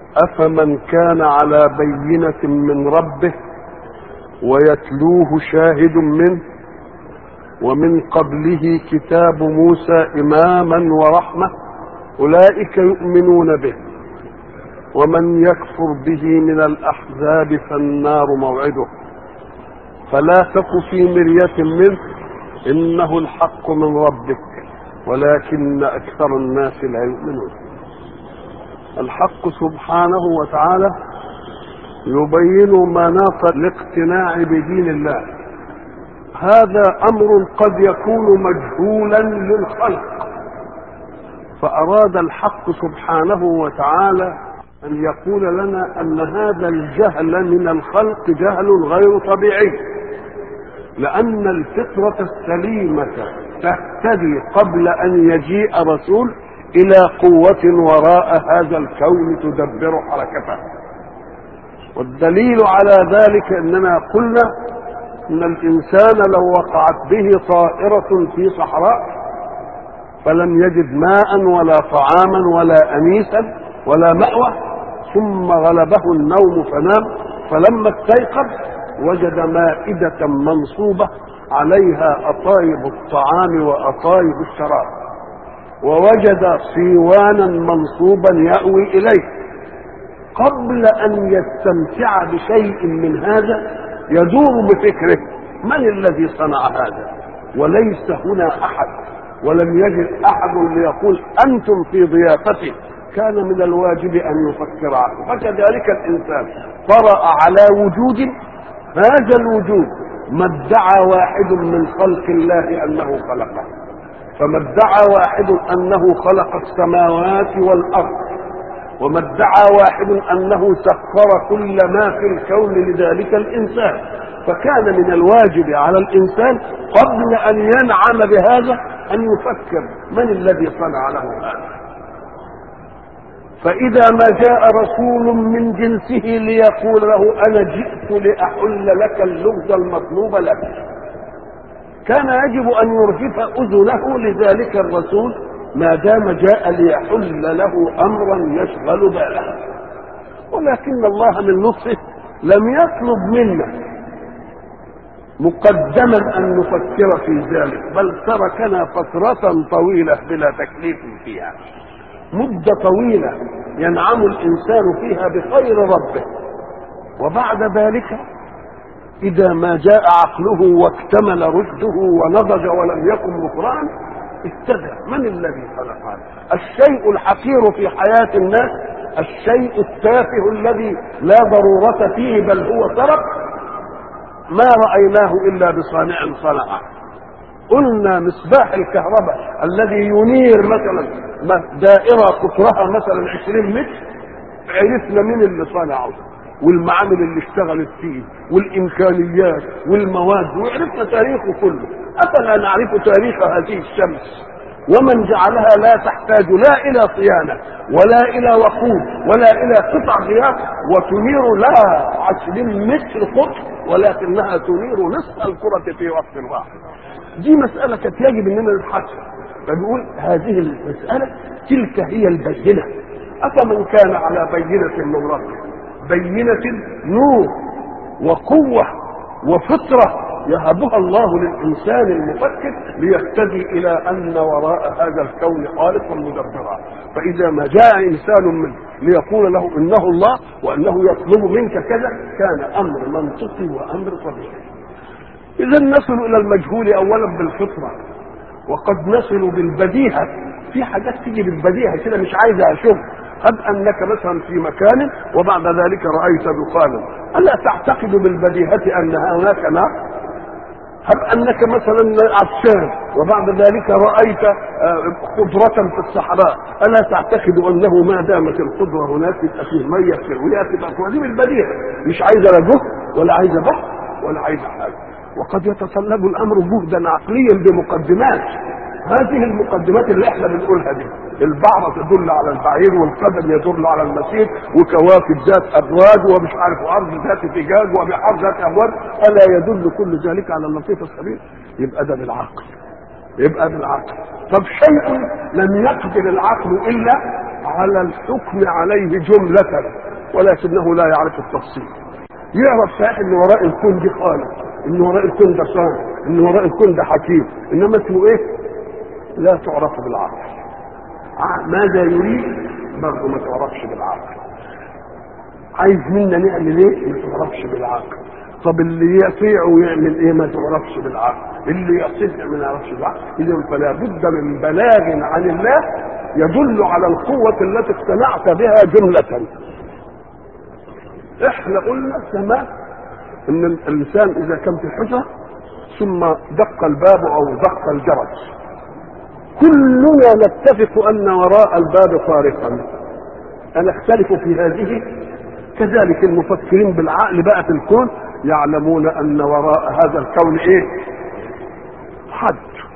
أفمن كان على بينة من ربه ويتلوه شاهد منه ومن قبله كتاب موسى إماما ورحمة أولئك يؤمنون به ومن يكفر به من الأحزاب فالنار موعده فلا تك في مرية منه إنه الحق من ربك ولكن أكثر الناس لا يؤمنون الحق سبحانه وتعالى يبين مناط الاقتناع بدين الله هذا امر قد يكون مجهولا للخلق فاراد الحق سبحانه وتعالى ان يقول لنا ان هذا الجهل من الخلق جهل غير طبيعي لان الفطره السليمه تهتدي قبل ان يجيء رسول الى قوه وراء هذا الكون تدبر حركته والدليل على ذلك اننا قلنا ان الانسان لو وقعت به طائره في صحراء فلم يجد ماء ولا طعاما ولا انيسا ولا ماوى ثم غلبه النوم فنام فلما استيقظ وجد مائده منصوبه عليها اطايب الطعام واطايب الشراب ووجد صيوانا منصوبا ياوي اليه قبل ان يستمتع بشيء من هذا يدور بفكره من الذي صنع هذا وليس هنا احد ولم يجد احد ليقول انتم في ضيافتي كان من الواجب ان يفكر عنه فكذلك الانسان طرا على وجود هذا الوجود ما ادعى واحد من خلق الله انه خلقه فما ادعى واحد انه خلق السماوات والارض وما ادعى واحد انه سخر كل ما في الكون لذلك الانسان فكان من الواجب على الانسان قبل ان ينعم بهذا ان يفكر من الذي صنع له هذا فاذا ما جاء رسول من جنسه ليقول له انا جئت لاحل لك اللغز المطلوب لك كان يجب ان يرهف اذنه لذلك الرسول ما دام جاء ليحل له امرا يشغل باله ولكن الله من لطفه لم يطلب منا مقدما ان نفكر في ذلك بل تركنا فتره طويله بلا تكليف فيها مده طويله ينعم الانسان فيها بخير ربه وبعد ذلك اذا ما جاء عقله واكتمل رشده ونضج ولم يكن مكرها ابتدى من الذي خلق هذا الشيء الحقير في حياة الناس الشيء التافه الذي لا ضرورة فيه بل هو سرق ما رأيناه إلا بصانع صنعه قلنا مصباح الكهرباء الذي ينير مثلا دائرة قطرها مثلا 20 متر عرفنا مين اللي صنعه والمعامل اللي اشتغلت فيه والامكانيات والمواد وعرفنا تاريخه كله افلا نعرف تاريخ هذه الشمس ومن جعلها لا تحتاج لا الى صيانه ولا الى وقود ولا الى قطع غيار وتنير لها عشرين متر قطر ولكنها تنير نصف الكرة في وقت واحد دي مسألة كانت يجب اننا نبحثها فنقول هذه المسألة تلك هي البينة أفمن كان على بينة من ربه بينة نور وقوة وفطرة يهبها الله للإنسان المفكر ليهتدي إلى أن وراء هذا الكون خالقا مدبرا فإذا ما جاء إنسان منه ليقول له إنه الله وأنه يطلب منك كذا كان أمر منطقي وأمر طبيعي إذا نصل إلى المجهول أولا بالفطرة وقد نصل بالبديهة في حاجات تيجي بالبديهة كده مش عايزة أشوف هب انك مثلا في مكان وبعد ذلك رايت دخانا الا تعتقد بالبديهه ان هناك نار هب انك مثلا عطشان وبعد ذلك رايت خضره في الصحراء الا تعتقد انه ما دامت الخضره هناك يبقى فيه ميه ترويها تبقى دي بالبديهه مش عايزه لا جهد ولا عايزه بحث ولا عايزه حاجه وقد يتطلب الامر جهدا عقليا بمقدمات هذه المقدمات اللي احنا بنقولها دي البعرة تدل على البعير والقدم يدل على المسير وكواكب ذات ابواب ومش عارف ارض ذات فجاج وبحار ذات ابواب الا يدل كل ذلك على اللطيف الخبير يبقى ده بالعقل يبقى بالعقل طب شيء لم يقدر العقل الا على الحكم عليه جملة ولكنه لا يعرف التفصيل يعرف ساعات ان وراء الكون دي خالق ان وراء الكون ده صانع ان وراء الكون ده حكيم انما اسمه ايه لا تعرف بالعقل ماذا يريد برضه ما تعرفش بالعقل عايز منا نعمل ايه ما تعرفش بالعقل طب اللي يطيع ويعمل ايه ما تعرفش بالعقل اللي يصدق ما يعرفش بالعقل اذا فلا بد من بلاغ عن الله يدل على القوة التي اقتنعت بها جملة احنا قلنا زمان ان الانسان اذا كان في الحجرة ثم دق الباب او دق الجرس كلنا نتفق ان وراء الباب طارقا انا اختلف في هذه كذلك المفكرين بالعقل بقى في الكون يعلمون ان وراء هذا الكون ايه حد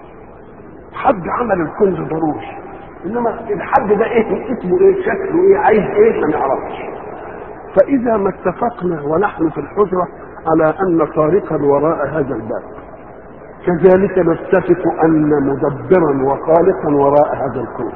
حد عمل الكون ده ضروري انما الحد ده ايه اسمه ايه شكله ايه عايز ايه ما نعرفش فاذا ما اتفقنا ونحن في الحجره على ان طارقا وراء هذا الباب كذلك نتفق ان مدبرا وخالقا وراء هذا الكون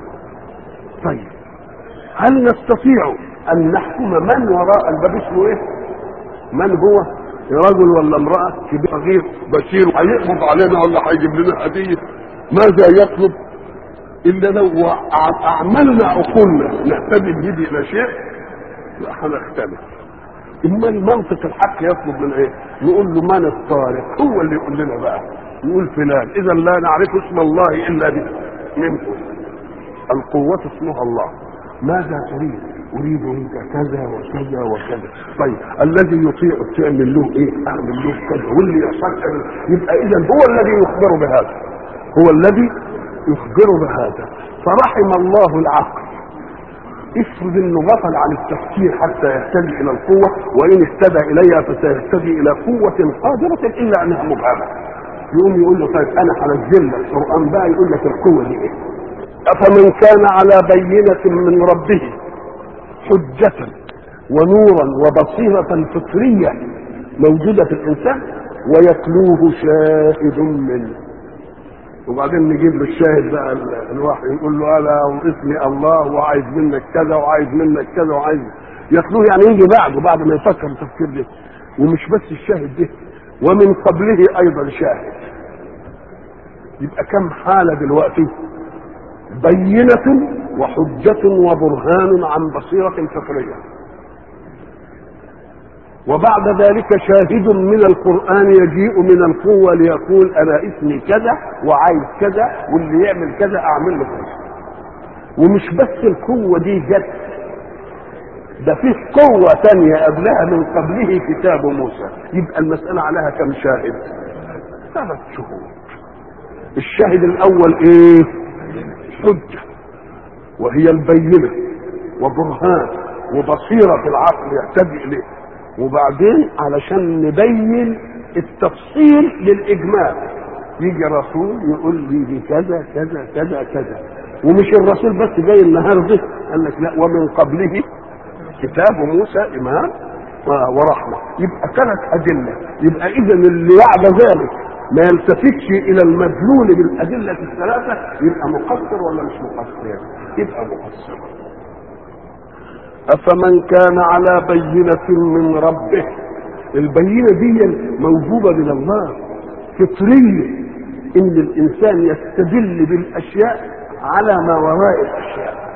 طيب هل نستطيع ان نحكم من وراء الباب اسمه ايه من هو رجل ولا امرأة كبير صغير بشير هيقبض علينا ولا هيجيب لنا هدية ماذا يطلب إلا لو أعملنا عقولنا نهتدي به إلى شيء لا هنختلف إما المنطق الحق يطلب من إيه؟ نقول له من الطارق هو اللي يقول لنا بقى نقول فلان إذا لا نعرف اسم الله إلا به منه القوة اسمها الله ماذا تريد؟ اريد منك كذا وكذا وكذا طيب الذي يطيع تعمل له ايه اعمل له كذا واللي يصدق يبقى اذا هو الذي يخبر بهذا هو الذي يخبر بهذا فرحم الله العقل افرض انه بطل عن التفكير حتى يهتدي الى القوه وان اهتدى اليها فسيهتدي الى قوه قادره الا انها مبهمه يقوم يقول له طيب انا هنزل لك القران بقى يقول لك القوه دي ايه افمن كان على بينه من ربه حجة ونورا وبصيرة فطرية موجودة في الإنسان ويتلوه شاهد منه وبعدين نجيب له الشاهد بقى الوحي يقول له انا واسمي الله وعايز منك كذا وعايز منك كذا وعايز يتلوه يعني يجي بعده بعد ما يفكر التفكير ده ومش بس الشاهد ده ومن قبله ايضا شاهد يبقى كم حاله دلوقتي بينه وحجة وبرهان عن بصيرة فطرية وبعد ذلك شاهد من القرآن يجيء من القوة ليقول أنا اسمي كذا وعايز كذا واللي يعمل كذا أعمل له كذا ومش بس القوة دي جت ده فيه قوة تانية قبلها من قبله كتاب موسى يبقى المسألة عليها كم شاهد ثلاث شهود الشاهد الأول إيه حجة وهي البينة وبرهان وبصيرة في العقل يهتدي إليه وبعدين علشان نبين التفصيل للإجمال يجي رسول يقول لي دي كذا كذا كذا كذا ومش الرسول بس جاي النهارده قال لك لا ومن قبله كتاب موسى إمام ورحمة يبقى ثلاث أدلة يبقى إذا اللي بعد ذلك ما يلتفتش إلى المدلول بالأدلة الثلاثة يبقى مقصر ولا مش مقصر؟ يبقى مقصر أفمن كان على بينة من ربه البينة دي موجودة من الله فطرية إن الإنسان يستدل بالأشياء على ما وراء الأشياء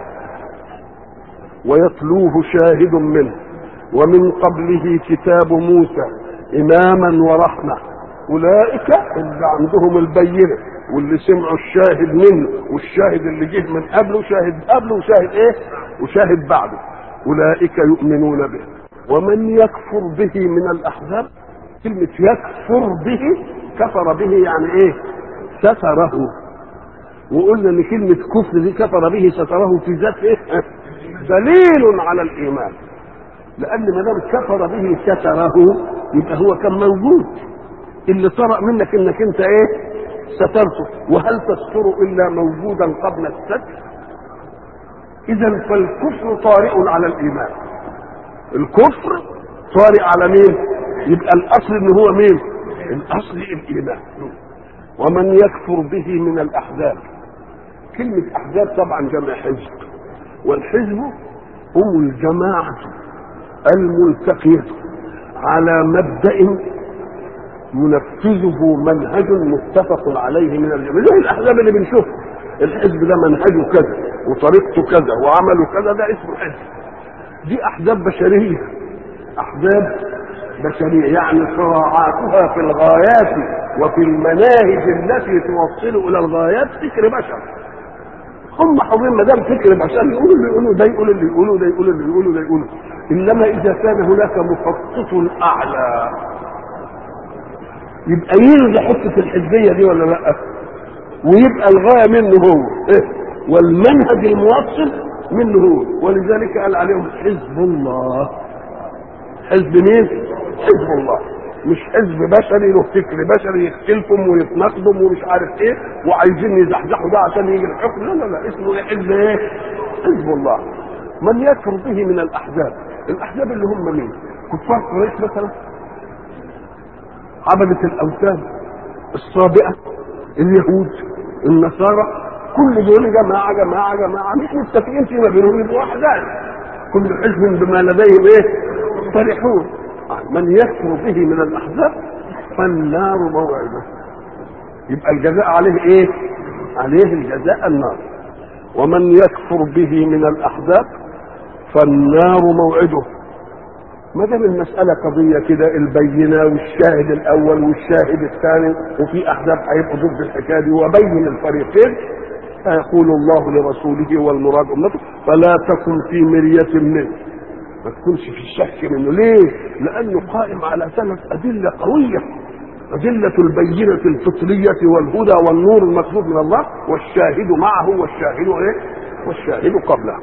ويتلوه شاهد منه ومن قبله كتاب موسى إماما ورحمة أولئك اللي عندهم البينة واللي سمعوا الشاهد منه والشاهد اللي جه من قبله شاهد قبله وشاهد ايه وشاهد بعده اولئك يؤمنون به ومن يكفر به من الاحزاب كلمة يكفر به كفر به يعني ايه ستره وقلنا ان كلمة كفر دي كفر به ستره في ذات ايه دليل على الايمان لان ما دام كفر به ستره يبقى هو كان موجود اللي طرأ منك انك انت ايه سترته وهل تستر الا موجودا قبل الستر اذا فالكفر طارئ على الايمان الكفر طارئ على مين يبقى الاصل ان هو مين الاصل الايمان ومن يكفر به من الأحزاب كلمة أحزاب طبعا جمع حزب والحزب هم الجماعة الملتقية على مبدأ ينفذه منهج متفق عليه من الجميع زي الأحزاب اللي بنشوفها الحزب ده منهجه كذا وطريقته كذا وعمله كذا ده اسمه حزب دي أحزاب بشرية أحزاب بشرية يعني صراعاتها في الغايات وفي المناهج التي توصل إلى الغايات فكر بشر هم حاضرين ما دام فكر بشر يقولوا اللي يقولوا ده يقول اللي يقولوا ده يقول اللي يقولوا ده يقولوا انما اذا كان هناك مخطط اعلى يبقى يلغي حته الحزبيه دي ولا لا ويبقى الغايه منه هو إيه؟ والمنهج الموصل منه هو ولذلك قال عليهم حزب الله حزب مين حزب الله مش حزب بشري له فكر بشري يختلفهم ويتناقضهم ومش عارف ايه وعايزين يزحزحوا ده عشان يجي الحكم لا لا لا اسمه حزب ايه؟ حزب الله من يكفر به من الاحزاب الاحزاب اللي هم مين؟ كفار قريش مثلا عبدة الاوثان الصابئة اليهود النصارى كل دول جماعة جماعة جماعة مش متفقين فيما بينهم يبقوا احزاب كل حزب بما لديهم ايه؟ فرحون من يكفر به من الاحزاب فالنار موعده يبقى الجزاء عليه ايه عليه الجزاء النار ومن يكفر به من الاحزاب فالنار موعده ما دام المسألة قضية كده البينة والشاهد الأول والشاهد الثاني وفي أحزاب هيبقوا ضد الحكاية دي وبين الفريقين فيقول الله لرسوله والمراد أمته فلا تكن في مرية منه ما تكونش في الشك منه ليه لانه قائم على ثلاث ادله قويه أدلة البينة الفطرية والهدى والنور المطلوب من الله والشاهد معه والشاهد إيه؟ والشاهد قبله.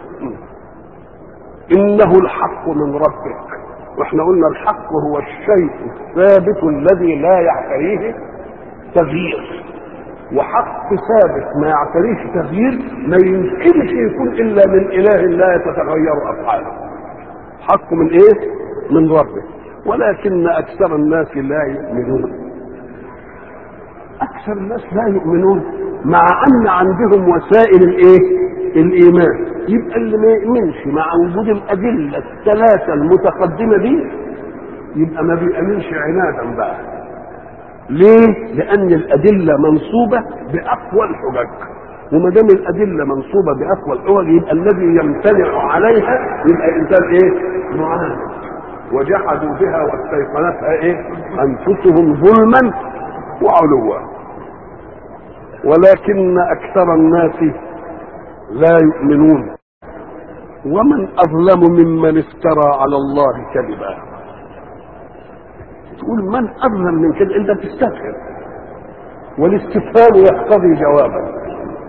إنه الحق من ربك. وإحنا قلنا الحق هو الشيء الثابت الذي لا يعتريه تغيير. وحق ثابت ما يعتريه تغيير ما يمكنش يكون إلا من إله لا يتتغير أفعاله. حق من ايه من ربه ولكن اكثر الناس لا يؤمنون اكثر الناس لا يؤمنون مع ان عندهم وسائل الايه الايمان يبقى اللي ما يؤمنش مع وجود الادله الثلاثه المتقدمه دي يبقى ما بيؤمنش عنادا بقى ليه لان الادله منصوبه باقوى الحجج وما دام الادله منصوبه باقوى الحجج يبقى الذي يمتنع عليها يبقى الانسان ايه؟ معاند وجحدوا بها واستيقنتها ايه؟ انفسهم ظلما وعلوا ولكن اكثر الناس لا يؤمنون ومن اظلم ممن افترى على الله كذبا تقول من اظلم من كده انت بتستفهم والاستفهام يقتضي جوابا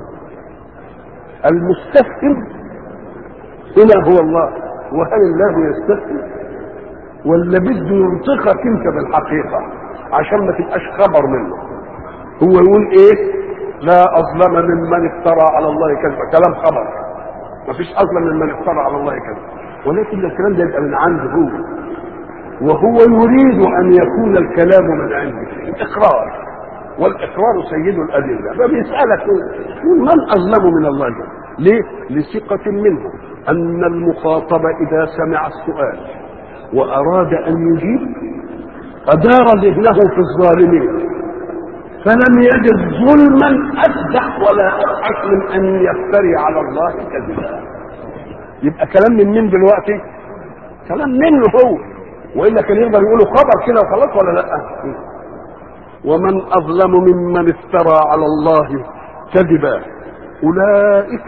المستفهم هنا هو الله وهل الله يستفهم ولا بده ينطقك انت بالحقيقه عشان ما تبقاش خبر منه هو يقول ايه لا اظلم ممن افترى على الله كذبا كلام خبر ما فيش اظلم ممن افترى على الله كذبا ولكن الكلام ده يبقى من عنده هو وهو يريد ان يكون الكلام من عنده اقرار والاقرار سيد الادله فبيسالك يقول من اظلم من الله ده؟ ليه لثقه منه ان المخاطب اذا سمع السؤال واراد ان يجيب ادار ذهنه في الظالمين فلم يجد ظلما افدح ولا ابحث من ان يفتري على الله كذبا يبقى كلام من مين دلوقتي كلام منه هو والا كان يقدر يقولوا خبر كده وخلاص ولا لا ومن اظلم ممن افترى على الله كذبا اولئك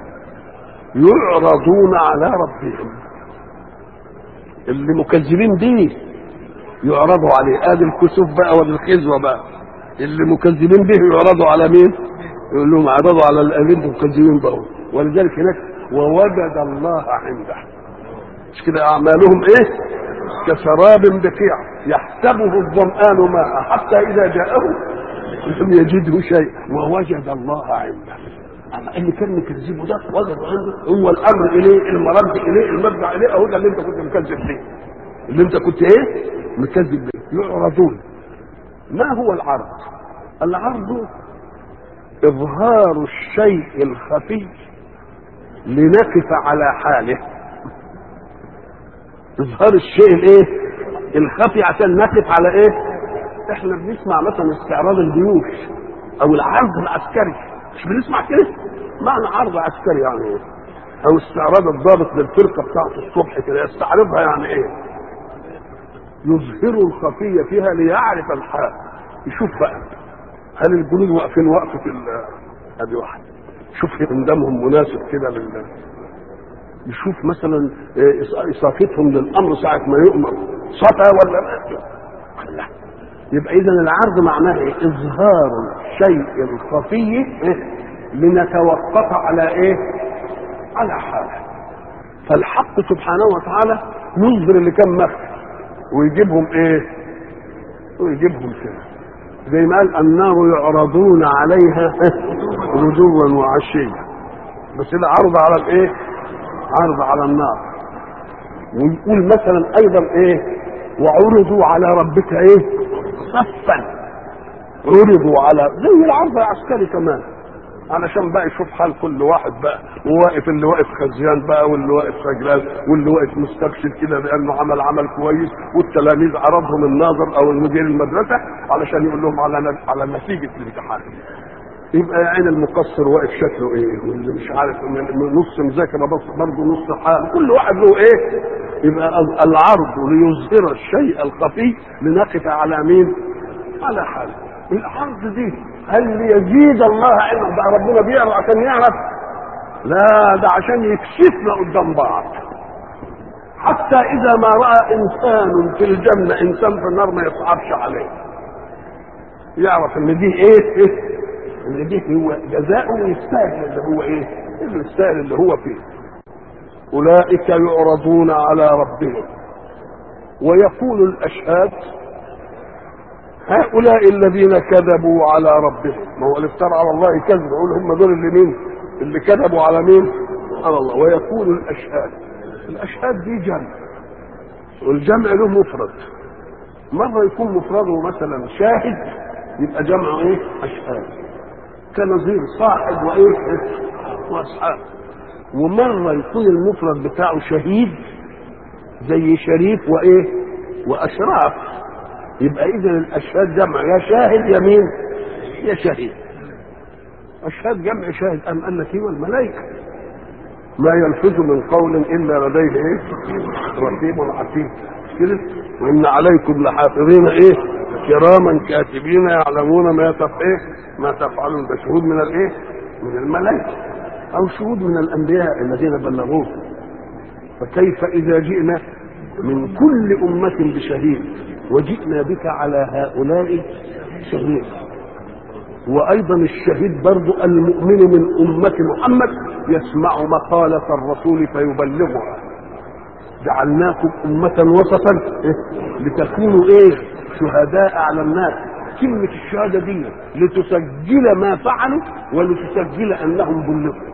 يعرضون على ربهم اللي مكذبين بيه يعرضوا عليه ادي الكسوف بقى ولا الخزوه بقى اللي مكذبين به يعرضوا على مين؟ يقول لهم اعرضوا على الذين مكذبين بقى ولذلك هناك ووجد الله عنده مش كده اعمالهم ايه؟ كسراب بقيع يحسبه الظمآن ماء حتى اذا جاءه لم يجده شيء ووجد الله عنده اما اللي كان مكذبه ده وجد عنده هو الامر اليه المرد اليه المرجع اليه اهو ده اللي انت كنت مكذب فيه اللي انت كنت ايه؟ مكذب به يعرضون ما هو العرض العرض إظهار الشيء الخفي لنقف على حاله إظهار الشيء الإيه؟ الخفي عشان نقف على إيه؟ إحنا بنسمع مثلا استعراض الجيوش أو العرض العسكري مش بنسمع كده؟ معنى عرض عسكري يعني إيه؟ أو استعراض الضابط للفرقة بتاعته الصبح كده يستعرضها يعني إيه؟ يظهر الخفية فيها ليعرف الحال يشوف بقى هل الجنود واقفين وقفة ال- ادي واحد شوف اندمهم مناسب كده لل يشوف مثلا إيه إص- اصافتهم للامر ساعة ما يؤمر صفا ولا ما لا. يبقى اذا العرض معناه إيه؟ اظهار الشيء الخفي إيه؟ لنتوقف على ايه على حاله فالحق سبحانه وتعالى يظهر اللي كان مخفي ويجيبهم ايه ويجيبهم كده زي ما قال النار يعرضون عليها غدوا وعشيا بس العرض على الايه عرض على النار ويقول مثلا ايضا ايه وعرضوا على ربك ايه صفا عرضوا على زي العرض العسكري كمان علشان بقى يشوف حال كل واحد بقى وواقف اللي واقف خزيان بقى واللي واقف خجلان واللي واقف مستبشر كده بانه عمل عمل كويس والتلاميذ عرضهم الناظر او المدير المدرسه علشان يقول لهم على ن- على نتيجه الامتحان يبقى يا عين المقصر واقف شكله ايه واللي مش عارف من- من نص مذاكره بس برضه نص حال كل واحد له ايه يبقى ال- العرض ليظهر الشيء الخفي لنقف على مين على حاله العرض دي هل ليزيد الله علما بقى ربنا بيقرا عشان يعرف لا ده عشان يكشفنا قدام بعض حتى اذا ما راى انسان في الجنه انسان في النار ما يصعبش عليه يعرف ان دي ايه, إيه؟ ان دي هو جزاؤه يستاهل اللي هو ايه اللي يستاهل اللي هو فيه اولئك يعرضون على ربهم ويقول الاشهاد هؤلاء الذين كذبوا على ربهم ما هو اللي افترى على الله كذب يقول هم دول اللي مين اللي كذبوا على مين على الله ويقول الاشهاد الاشهاد دي جمع والجمع له مفرد مرة يكون مفرده مثلا شاهد يبقى جمعه ايه اشهاد كنظير صاحب وايه واصحاب ومرة يكون المفرد بتاعه شهيد زي شريف وايه واشراف يبقى اذا الاشهاد جمع يا شاهد يا مين يا شهيد اشهاد جمع شاهد ام قال لك ايه والملائكه ما يلفظ من قول الا لديه ايه رقيب عتيد مش كده وان عليكم لحافظين ايه كراما كاتبين يعلمون ما تف ايه ما تفعلون ده شهود من الايه من الملائكه او شهود من الانبياء الذين بلغوه فكيف اذا جئنا من كل امه بشهيد وجئنا بك على هؤلاء شهيد وايضا الشهيد برضو المؤمن من امه محمد يسمع مقاله الرسول فيبلغها جعلناكم امه وسطا إيه؟ لتكونوا ايه شهداء على الناس كلمه الشهاده دي لتسجل ما فعلوا ولتسجل انهم بلغوا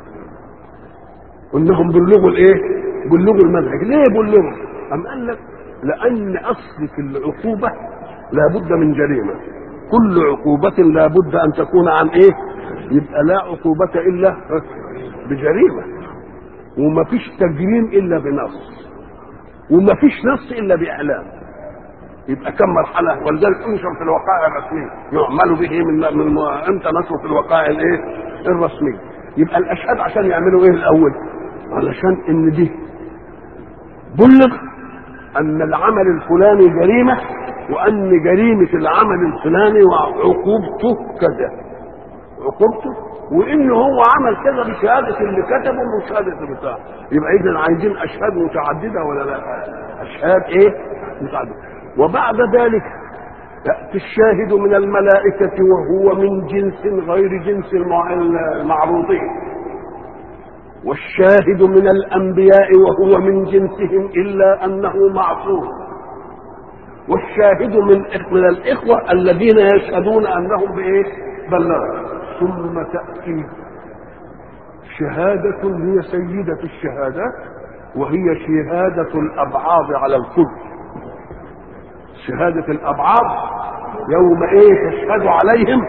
انهم بلغوا الايه بلغوا المنهج ليه بلغوا ام قال لك لان اصل في العقوبه لابد من جريمه كل عقوبة لابد أن تكون عن إيه؟ يبقى لا عقوبة إلا بجريمة وما فيش تجريم إلا بنص وما فيش نص إلا بإعلام يبقى كم مرحلة ولذلك انشر في الوقائع الرسمية يعمل به من من امتى نشر في الوقائع الايه؟ الرسمية يبقى الأشهاد عشان يعملوا إيه الأول؟ علشان إن دي بلغ أن العمل الفلاني جريمة وان جريمه العمل الفلاني وعقوبته كذا عقوبته وان هو عمل كذا بشهاده اللي كتبه وشهاده بتاع يبقى اذا عايزين اشهاد متعدده ولا لا اشهاد ايه متعدده وبعد ذلك ياتي الشاهد من الملائكه وهو من جنس غير جنس المع- المعروضين والشاهد من الانبياء وهو من جنسهم الا انه معصوم والشاهد من من الاخوه الذين يشهدون انهم بايه؟ بلغوا ثم تاتي شهاده هي سيده الشهادات وهي شهاده الابعاض على الكل شهاده الابعاض يوم ايه تشهد عليهم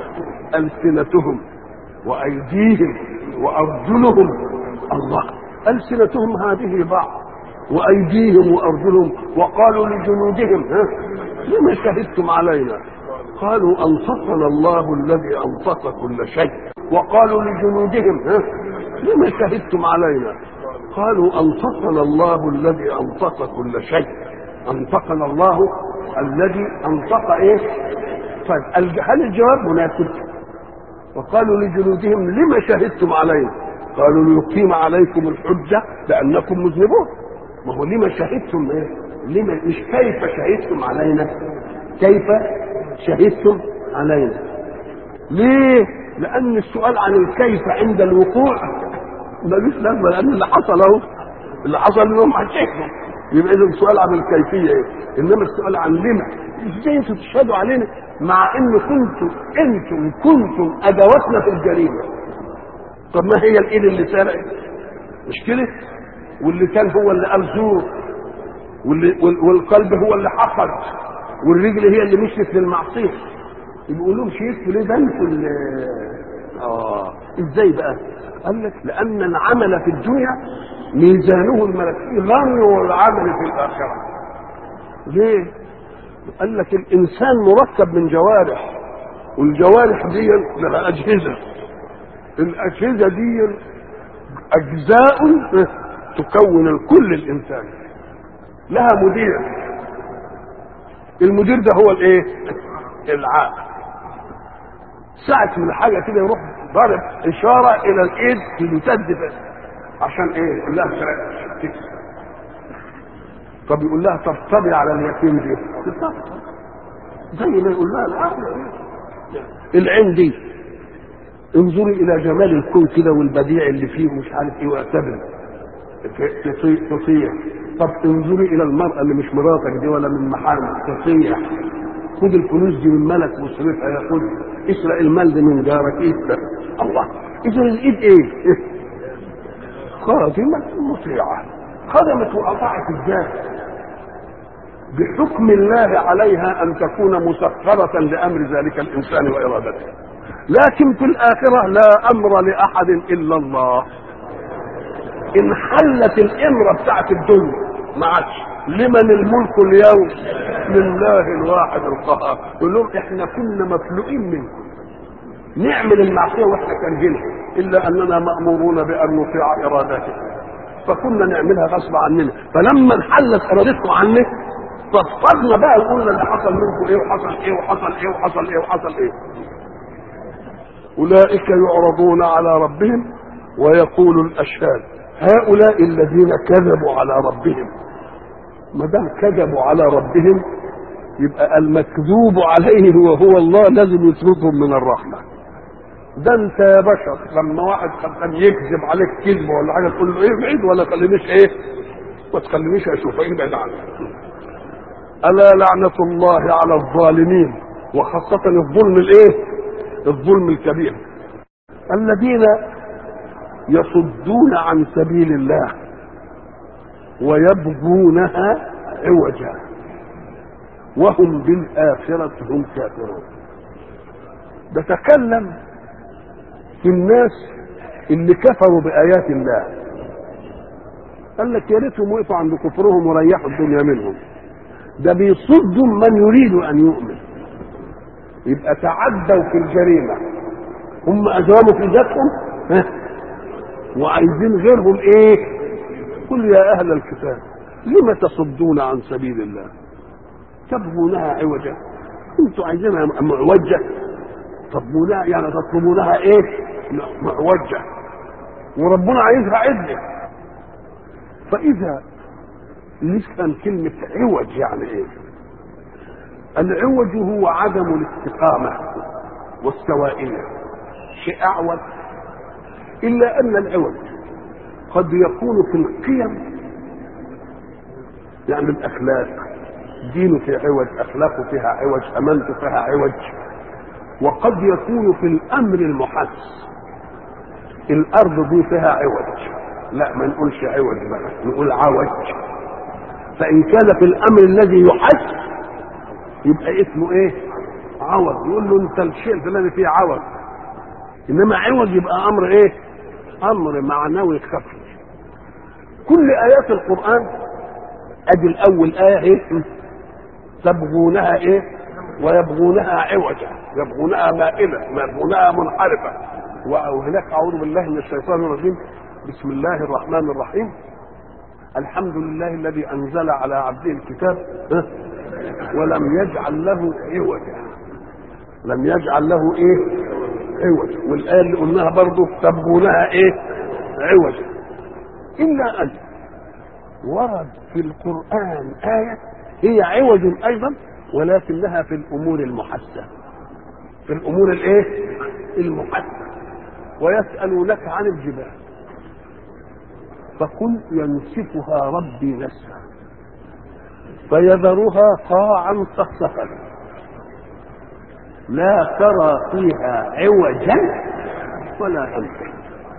السنتهم وايديهم وارجلهم الله السنتهم هذه بعض وايديهم وارجلهم وقالوا لجنودهم ها لما شهدتم علينا قالوا انطقنا الله الذي انطق كل شيء وقالوا لجنودهم ها لما شهدتم علينا قالوا انطقنا الله الذي انطق كل شيء انطقنا الله الذي انطق ايه طيب هل الجواب مناسب وقالوا لجنودهم لما شهدتم علينا قالوا ليقيم عليكم الحجة لأنكم مذنبون ما هو لما شهدتم ايه لما مش كيف شهدتم علينا كيف شهدتم علينا ليه لأن السؤال عن الكيف عند الوقوع ملوش لازمة لأن اللي حصل اهو اللي حصل انهم هتشهدوا يبقى اذا السؤال عن الكيفيه ايه انما السؤال عن لما ازاي انتوا تشهدوا علينا مع ان كنتم انتم كنتم ادواتنا في الجريمه طب ما هي الايد اللي سرقت مش كده واللي كان هو اللي قال زور واللي والقلب هو اللي حقد والرجل هي اللي مشيت للمعصيه يقولوا لهم شهدتوا ليه ده انتوا اللي اه ازاي بقى قال لك لان العمل في الدنيا ميزانه الملكي غني العمل في الاخره ليه قال لك الانسان مركب من جوارح والجوارح دي لها اجهزه الاجهزه دي اجزاء تكون الكل الانساني لها مدير المدير ده هو الايه العقل ساعة من حاجة كده يروح ضارب إشارة إلى الإيد تمتد بس عشان إيه؟ يقول لها تكسر طب يقول لها طبطبي على اليتيم دي تطبطب زي ما يقول لها العقل العين دي انظري إلى جمال الكون كده والبديع اللي فيه ومش عارف إيه واعتبري تطيع طب انظري إلى المرأة اللي مش مراتك دي ولا من محارمك تطيع خد الفلوس دي من ملك واصرفها يا خد اسرق المال ده من جارك اسرق الله اذا الايد ايه؟ خادمة مطيعة خدمت وأطاعت الذات بحكم الله عليها أن تكون مسخرة لأمر ذلك الإنسان وإرادته لكن في الآخرة لا أمر لأحد إلا الله إن حلت الإمرة بتاعت الدنيا ما عادش لمن الملك اليوم لله الواحد القهار يقول لهم احنا كنا مفلوقين منكم نعمل المعصيه واحنا كارهينها الا اننا مامورون بان نطيع ارادته فكنا نعملها غصب عننا فلما انحلت ارادتكم عنه فضفضنا بقى وقلنا اللي حصل منكم ايه وحصل ايه وحصل ايه وحصل ايه وحصل ايه اولئك يعرضون على ربهم ويقول الاشهاد هؤلاء الذين كذبوا على ربهم ما دام كذبوا على ربهم يبقى المكذوب عليه وهو الله لازم يطردهم من الرحمه ده انت يا بشر لما واحد كان يكذب عليك كذبه ولا حاجه تقول له ايه ابعد ولا تخلينيش ايه ما تخلينيش اشوفه ابعد عنه الا لعنه الله على الظالمين وخاصه الظلم الايه الظلم الكبير الذين يصدون عن سبيل الله ويبغونها عوجا وهم بالآخرة هم كافرون بتكلم في الناس اللي كفروا بآيات الله قال لك يا ريتهم وقفوا عند كفرهم وريحوا الدنيا منهم ده بيصدوا من يريد أن يؤمن يبقى تعدوا في الجريمة هم أجرموا في ذاتهم ها وعايزين غيرهم ايه قل يا اهل الكتاب لم تصدون عن سبيل الله تبغونها عوجا انتوا عايزينها معوجه تطلبونها يعني تطلبونها ايه معوجه وربنا عايزها عدله فاذا نفهم كلمه عوج يعني ايه العوج هو عدم الاستقامه والسوائيه شيء اعوج الا ان العوج قد يكون في القيم يعني الاخلاق دينه في عوج اخلاقه فيها عوج امانته فيها عوج وقد يكون في الامر المحس الارض دي فيها عوج لا ما نقولش عوج بقى نقول عوج فان كان في الامر الذي يحس يبقى اسمه ايه عوض يقول له انت الشيء الفلاني فيه عوض انما عوض يبقى امر ايه امر معنوي خفي كل ايات القران ادي الاول ايه ايه تبغونها ايه ويبغونها عوجا يبغونها مائلة يبغونها منحرفة وهناك أعوذ بالله من الشيطان الرجيم بسم الله الرحمن الرحيم الحمد لله الذي أنزل على عبده الكتاب ولم يجعل له عوجا لم يجعل له ايه عوجا والآية اللي قلناها برضه تبغونها ايه عوجا إلا أن ورد في القرآن آية هي عوج أيضا ولكنها في الأمور المحسة في الأمور الإيه؟ المحسة ويسألونك عن الجبال فقل ينسفها ربي نسفا فيذرها قاعا صفصفا لا ترى فيها عوجا ولا أمتا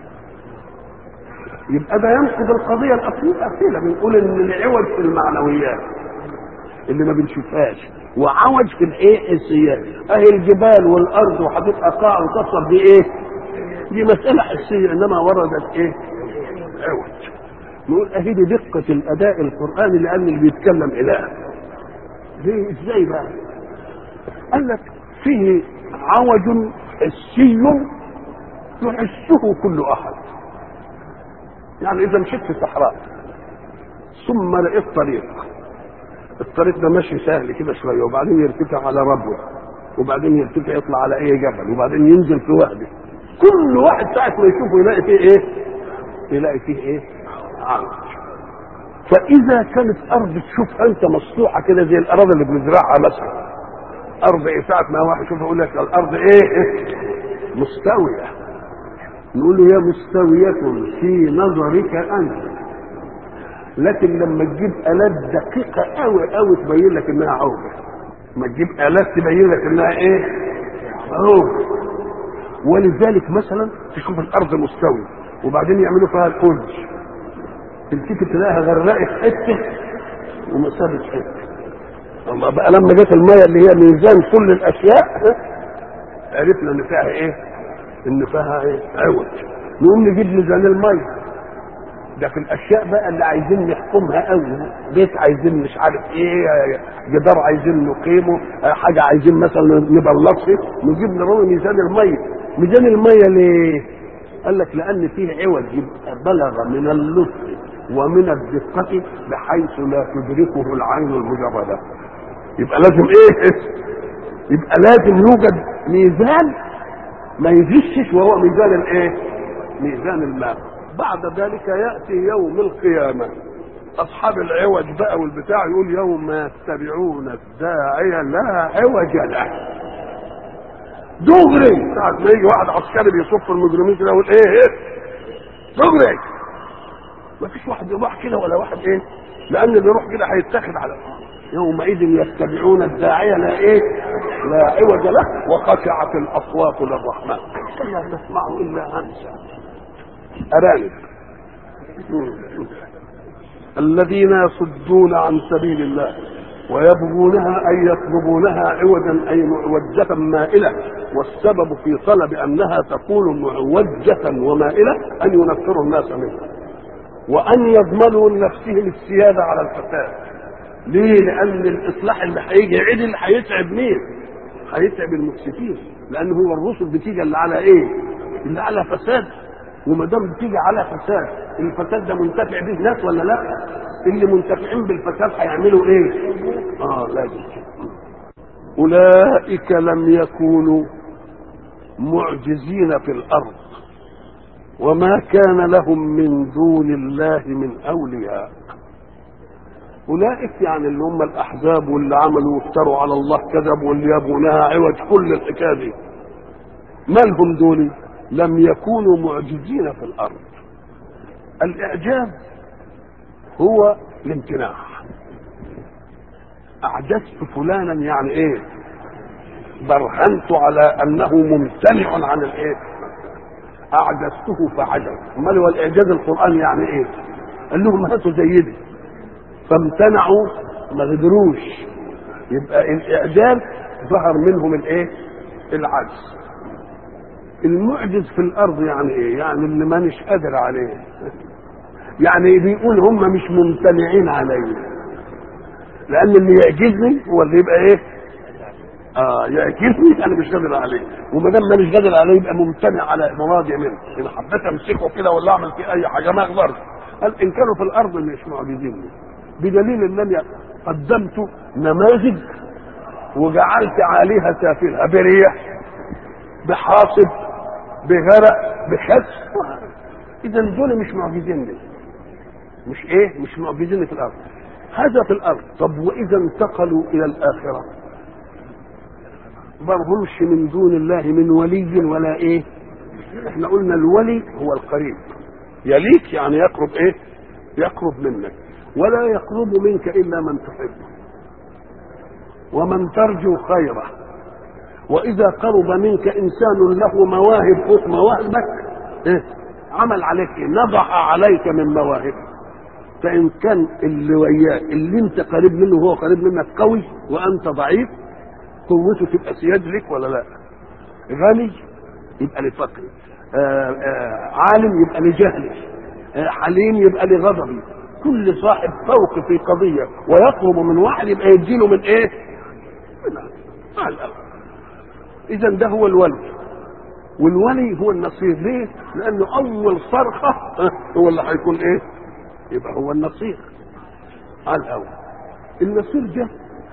يبقى ده ينقض القضيه الاصيله بنقول ان العوج في المعنويات اللي ما بنشوفهاش وعوج في الايه الحسيات اهي الجبال والارض وهتبقى قاع وتصل دي ايه دي مساله حسيه انما وردت ايه عوج نقول اهي دي دقه الاداء القراني لان اللي بيتكلم اله ليه ازاي بقى قال لك فيه عوج حسي يحسه كل احد يعني اذا مشيت في الصحراء ثم لقيت طريق الطريق ده ماشي سهل كده شويه وبعدين يرتفع على ربوه وبعدين يرتفع يطلع على اي جبل وبعدين ينزل في وهده كل واحد ساعه ما يشوفه يلاقي فيه ايه يلاقي فيه ايه عرض فاذا كانت ارض تشوفها انت مسطوحه كده زي الاراضي اللي بنزرعها مثلا ارض ايه ساعه ما واحد يشوفها يقول لك الارض ايه, إيه؟ مستويه نقول له هي مستوية في نظرك أنت لكن لما تجيب آلات دقيقة أوي أوي تبين لك إنها عوجة ما تجيب آلات تبين لك إنها إيه؟ عوجة ولذلك مثلا تشوف الأرض مستوية وبعدين يعملوا فيها الأرج تلتفت تلاقيها غرقت حتة وما سابت حتة الله بقى لما جت المية اللي هي ميزان كل الأشياء عرفنا إن فيها إيه؟ ان فيها ايه عوج نقوم نجيب ميزان الميه ده في الاشياء بقى اللي عايزين نحكمها قوي بيت عايزين مش عارف ايه جدار عايزين نقيمه حاجه عايزين مثلا نبلط فيه نجيب نروي ميزان الميه ميزان الميه ليه قال لك لان فيه عوج يبقى بلغ من اللطف ومن الدقة بحيث لا تدركه العين المجردة يبقى لازم ايه يبقى لازم يوجد ميزان ما يغشش وهو ميزان الايه ميزان الماء بعد ذلك ياتي يوم القيامه اصحاب العوج بقى والبتاع يقول يوم يتبعون الداعي لا عوج له دغري ساعة ما يجي واحد عسكري بيصف المجرمين كده يقول ايه ايه دغري ما فيش واحد يروح كده ولا واحد ايه لان اللي يروح كده هيتاخد على يومئذ يتبعون الداعية لا ايه لا عوج له وخشعت الاصوات للرحمن لا نسمع الا همسا ارانب الذين يصدون عن سبيل الله ويبغونها اي يطلبونها عوجا اي معوجة مائلة والسبب في طلب انها تكون معوجة ومائلة ان ينفروا الناس منها وان يضمنوا لنفسهم السيادة على الفساد ليه؟ لأن الإصلاح اللي هيجي عدل هيتعب مين؟ هيتعب المفسدين، لأن هو الرسل بتيجي اللي على إيه؟ اللي على فساد، وما دام بتيجي على فساد، الفساد ده منتفع به ناس ولا لا؟ اللي منتفعين بالفساد هيعملوا إيه؟ آه لازم أولئك لم يكونوا معجزين في الأرض وما كان لهم من دون الله من أولياء اولئك يعني اللي هم الاحزاب واللي عملوا وافتروا على الله كذب واللي يبغونها عوج كل الحكايه دي مالهم دول لم يكونوا معجزين في الارض الاعجاز هو الامتناع اعجزت فلانا يعني ايه برهنت على انه ممتنع عن الايه اعجزته فعجز امال هو الاعجاز القراني يعني ايه قال لهم هاتوا زي دي فامتنعوا ما قدروش يبقى الاعجاز ظهر منهم الايه العجز المعجز في الارض يعني ايه يعني اللي مانيش قادر عليه يعني بيقول هم مش ممتنعين علي لان اللي يعجزني هو اللي يبقى ايه اه يعجزني انا مش قادر عليه وما دام مانيش قادر عليه يبقى ممتنع على مرادي منه ان حبيت امسكه كده ولا اعمل فيه اي حاجه ما اقدرش قال ان كانوا في الارض مش معجزين بدليل انني قدمت نماذج وجعلت عليها سافلها بريح بحاصب بغرق بخس اذا دول مش معجزين لي مش ايه مش معجزين في الارض هذا في الارض طب واذا انتقلوا الى الاخره ما همش من دون الله من ولي ولا ايه احنا قلنا الولي هو القريب يليك يعني يقرب ايه يقرب منك ولا يقرب منك الا من تحبه ومن ترجو خيره واذا قرب منك انسان له مواهب فوق مواهبك إيه؟ عمل عليك إيه؟ نضح عليك من مواهبك فان كان اللي وياه اللي انت قريب منه وهو قريب منك قوي وانت ضعيف قوته تبقى سياد لك ولا لا غني يبقى لفقر آآ آآ عالم يبقى لجهله حليم يبقى لغضبه كل صاحب فوق في قضيه ويطلب من واحد يبقى يديله من ايه؟ من مع الاول اذا ده هو الولي والولي هو النصير ليه؟ لانه اول صرخه هو اللي هيكون ايه؟ يبقى هو النصير على الاول النصير ده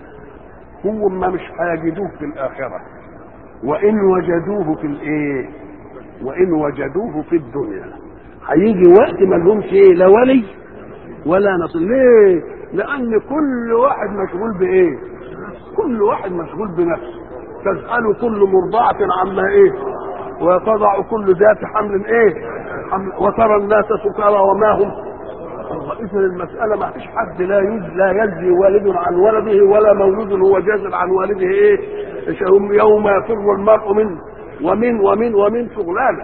هو ما مش هيجدوه في الآخرة وإن وجدوه في الإيه وإن وجدوه في الدنيا هيجي وقت ما لهمش إيه لا ولي ولا نصير ليه لأن كل واحد مشغول بإيه كل واحد مشغول بنفسه تسأل كل مرضعة عما إيه وتضع كل ذات حمل إيه حمل وترى الناس سكارى وما هم الله اذا المساله ما فيش حد لا يز لا يجزي والد عن ولده ولا مولود هو جاز عن والده ايه يوم يفر المرء منه ومن ومن ومن شغلانه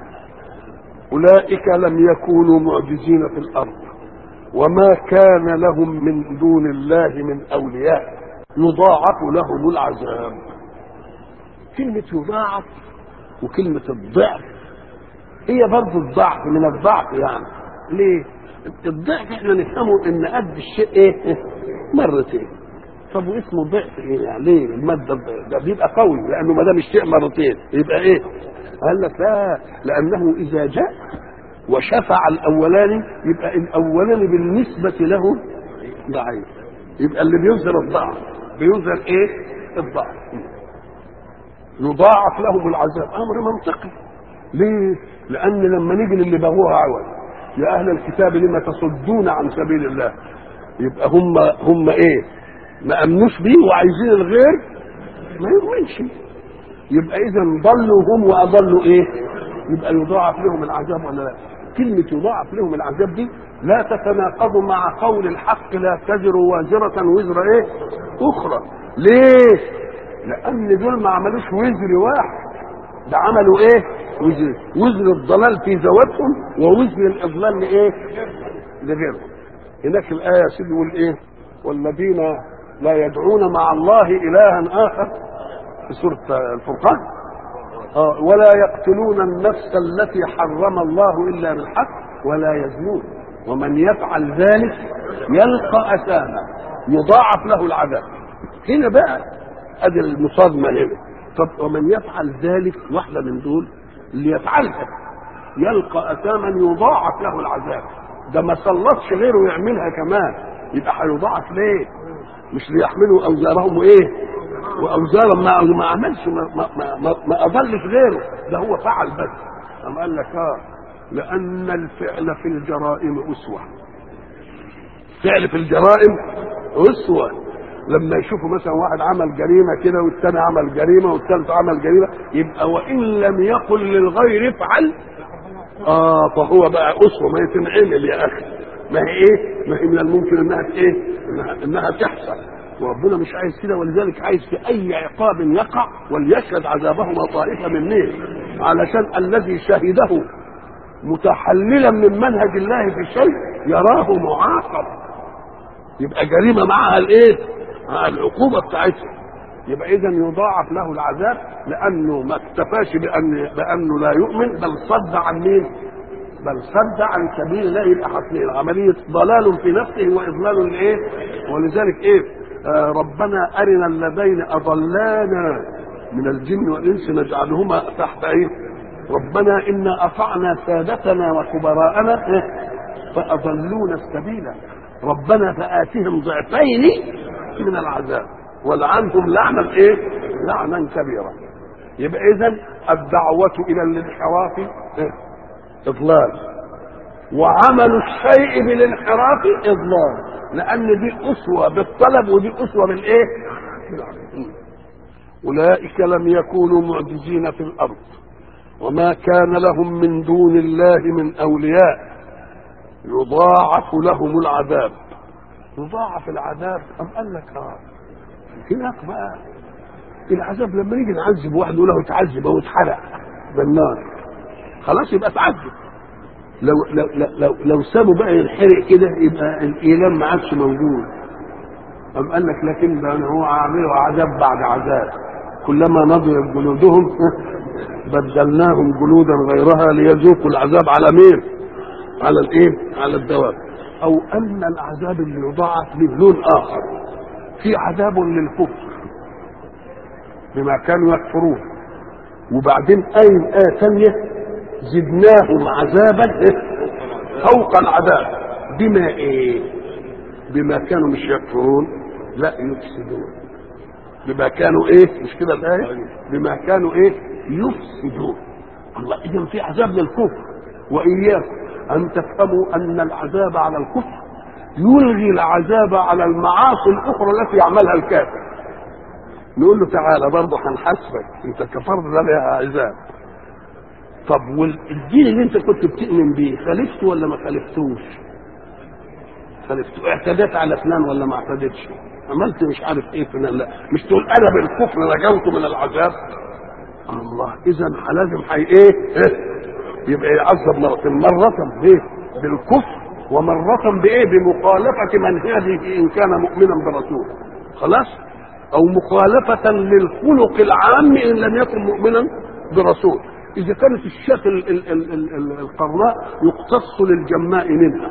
اولئك لم يكونوا معجزين في الارض وما كان لهم من دون الله من اولياء يضاعف لهم العذاب كلمه يضاعف وكلمه الضعف هي برضه الضعف من الضعف يعني ليه الضعف احنا نفهمه ان قد الشيء ايه مرتين طب واسمه ضعف ايه يعني ليه الماده ده بيبقى قوي لانه ما دام الشيء مرتين يبقى ايه قال لك لا لانه اذا جاء وشفع الاولاني يبقى الاولاني بالنسبه له ضعيف يبقى اللي بيظهر الضعف بيظهر ايه الضعف يضاعف لهم العذاب امر منطقي ليه لان لما نيجي للي بغوها عوض يا اهل الكتاب لما تصدون عن سبيل الله يبقى هم هم ايه ما امنوش بيه وعايزين الغير ما يؤمنش يبقى اذا ضلوا هم واضلوا ايه يبقى يضاعف لهم العذاب ولا لا كلمة يضاعف لهم العذاب دي لا تتناقض مع قول الحق لا تزر وازرة وزر ايه اخرى ليه لان دول ما عملوش وزر واحد ده عملوا ايه وزر وزر الضلال في ذواتهم ووزر الاضلال لايه لغيرهم هناك الايه يا سيدي يقول ايه والذين لا يدعون مع الله الها اخر في سوره الفرقان آه ولا يقتلون النفس التي حرم الله الا بالحق ولا يزنون ومن يفعل ذلك يلقى اثاما يضاعف له العذاب هنا بقى ادي المصادمه هنا طب ومن يفعل ذلك واحدة من دول اللي يفعلها يلقى أثاما يضاعف له العذاب ده ما سلطش غيره يعملها كمان يبقى هيضاعف ليه؟ مش ليحملوا أوزارهم وإيه؟ وأوزارا ما ما عملش ما ما, ما, ما أضلش غيره ده هو فعل بس أم قال لك آه لأن الفعل في الجرائم أسوة فعل في الجرائم أسوة لما يشوفوا مثلا واحد عمل جريمه كده والثاني عمل جريمه والثالث عمل جريمه يبقى وان لم يقل للغير افعل اه فهو بقى اسوه ما يتنعمل يا اخي ما هي ايه؟ ما هي من الممكن انها ايه؟ انها, إنها تحصل وربنا مش عايز كده ولذلك عايز في اي عقاب يقع وليشهد عذابهما طائفه من ايه؟ علشان الذي شهده متحللا من منهج الله في شيء يراه معاقب يبقى جريمه معها الايه؟ مع العقوبه بتاعتها يبقى اذا يضاعف له العذاب لانه ما اكتفاش بان بانه لا يؤمن بل صد عن مين؟ بل صد عن سبيل الله يبقى حصل عمليه ضلال في نفسه واضلال لايه؟ ولذلك ايه؟ آه ربنا ارنا اللذين اضلانا من الجن والانس نجعلهما تحت ايه؟ ربنا انا اطعنا سادتنا وكبراءنا إيه؟ فاضلونا السبيل ربنا فاتهم ضعفين من العذاب ولعنهم لعنا ايه؟ لعنا كبيرا. يبقى اذا الدعوة الى الانحراف إيه؟ اضلال. وعمل الشيء بالانحراف اضلال، لان دي اسوة بالطلب ودي اسوة بالايه؟ اولئك لم يكونوا معجزين في الارض وما كان لهم من دون الله من اولياء يضاعف لهم العذاب يضاعف العذاب أم قال لك اه هناك بقى العذاب لما نيجي نعذب واحد يقول له اتعذب او اتحرق بالنار خلاص يبقى اتعذب لو لو لو لو سابوا بقى ينحرق كده يبقى الايلام ما عادش موجود أم قال لك لكن ده هو عامله عذاب بعد عذاب كلما نضجت جلودهم بدلناهم جلودا غيرها ليذوقوا العذاب على مين؟ على الايه؟ على الدواب او ان العذاب اللي يضاعف له لون اخر في عذاب للكفر بما كانوا يكفرون وبعدين اي ايه ثانيه زدناهم عذابا فوق العذاب بما ايه بما كانوا مش يكفرون لا يفسدون بما كانوا ايه مش كده الايه بما كانوا ايه يفسدون الله اذا في عذاب للكفر واياكم ان تفهموا ان العذاب على الكفر يلغي العذاب على المعاصي الاخرى التي يعملها الكافر نقول له تعالى برضه هنحاسبك انت كفرت ده لها عذاب طب والدين اللي انت كنت بتؤمن بيه خالفته ولا ما خالفتوش؟ خالفته اعتديت على فلان ولا ما اعتدتش؟ عملت مش عارف ايه فلان لا مش تقول انا بالكفر نجوت من العذاب الله اذا لازم حي ايه؟ يبقى يعذب مرتين مرة بايه؟ بالكفر ومرة بايه؟ بمخالفة منهجه ان كان مؤمنا برسوله خلاص؟ او مخالفة للخلق العام ان لم يكن مؤمنا برسول اذا كانت الشاة ال- ال- ال- ال- ال- القرناء يقتص للجماء منها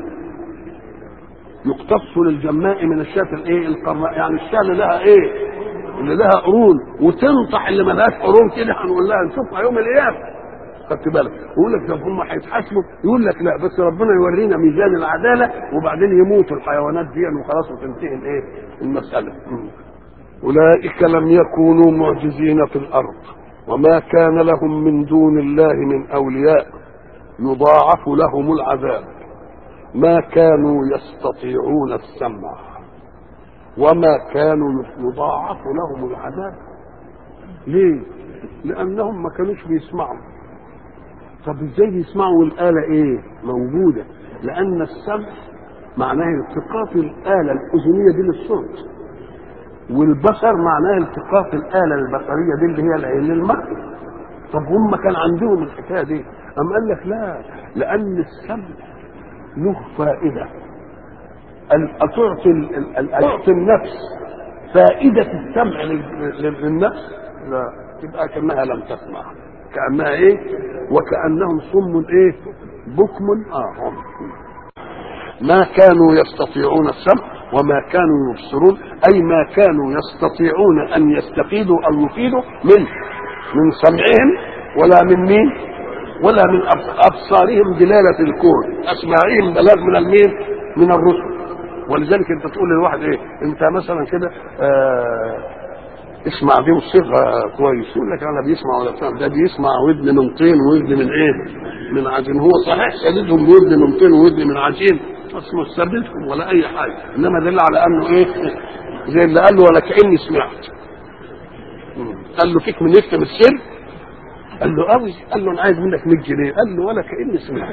يقتص للجماء من الشاة الايه القرناء يعني الشاة اللي لها ايه اللي لها قرون وتنطح اللي ملهاش قرون كده هنقول لها نشوفها يوم القيامه خدت بالك يقول لك طب هم هيتحاسبوا يقول لك لا بس ربنا يورينا ميزان العداله وبعدين يموت الحيوانات دي وخلاص وتنتهي الايه المساله اولئك لم يكونوا معجزين في الارض وما كان لهم من دون الله من اولياء يضاعف لهم العذاب ما كانوا يستطيعون السمع وما كانوا يضاعف لهم العذاب ليه لانهم ما كانوش بيسمعوا طب ازاي بيسمعوا والاله ايه موجوده لان السمع معناه التقاط الاله الاذنيه دي للصوت والبصر معناه التقاط الاله البصريه دي اللي هي العين للمرئي طب هم كان عندهم الحكايه دي ام قال لك لا لان السمع له فائده أن تعطي ال- ال- تعطي النفس فائدة السمع لل- لل- للنفس لا تبقى كأنها لم تسمع كأنها إيه وكأنهم صم إيه بكم آه هم. ما كانوا يستطيعون السمع وما كانوا يبصرون أي ما كانوا يستطيعون أن يستفيدوا أو يفيدوا من من سمعهم ولا من مين ولا من أب- أبصارهم دلالة الكون أسماعهم بلاغ من المين من الرسل ولذلك انت تقول للواحد ايه انت مثلا كده آه اسمع دي صيغه كويس يقول لك انا بيسمع ولا بتاع ده بيسمع ودن من طين وودن من ايه من عجين هو صحيح سددهم بودن من طين وودن من عجين بس مش سددهم ولا اي حاجه انما دل على انه ايه زي اللي قال له ولا كاني سمعت قال له فيك من يكتب السر قال له قوي قال له انا عايز منك 100 جنيه قال له ولا كاني سمعت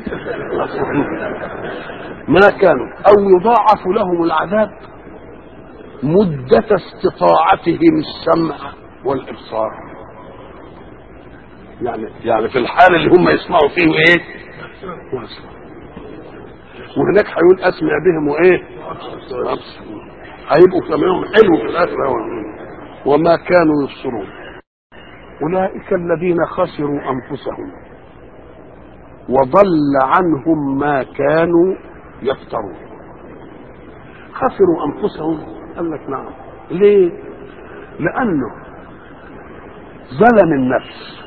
ما كانوا او يضاعف لهم العذاب مدة استطاعتهم السمع والابصار يعني يعني في الحال اللي هم يسمعوا فيه ايه ويسمعوا. وهناك هيقول اسمع بهم وايه أبصر. هيبقوا سمعهم حلو في الاخره وما كانوا يبصرون أولئك الذين خسروا أنفسهم وضل عنهم ما كانوا يفترون خسروا أنفسهم قال لك نعم ليه لأنه ظلم النفس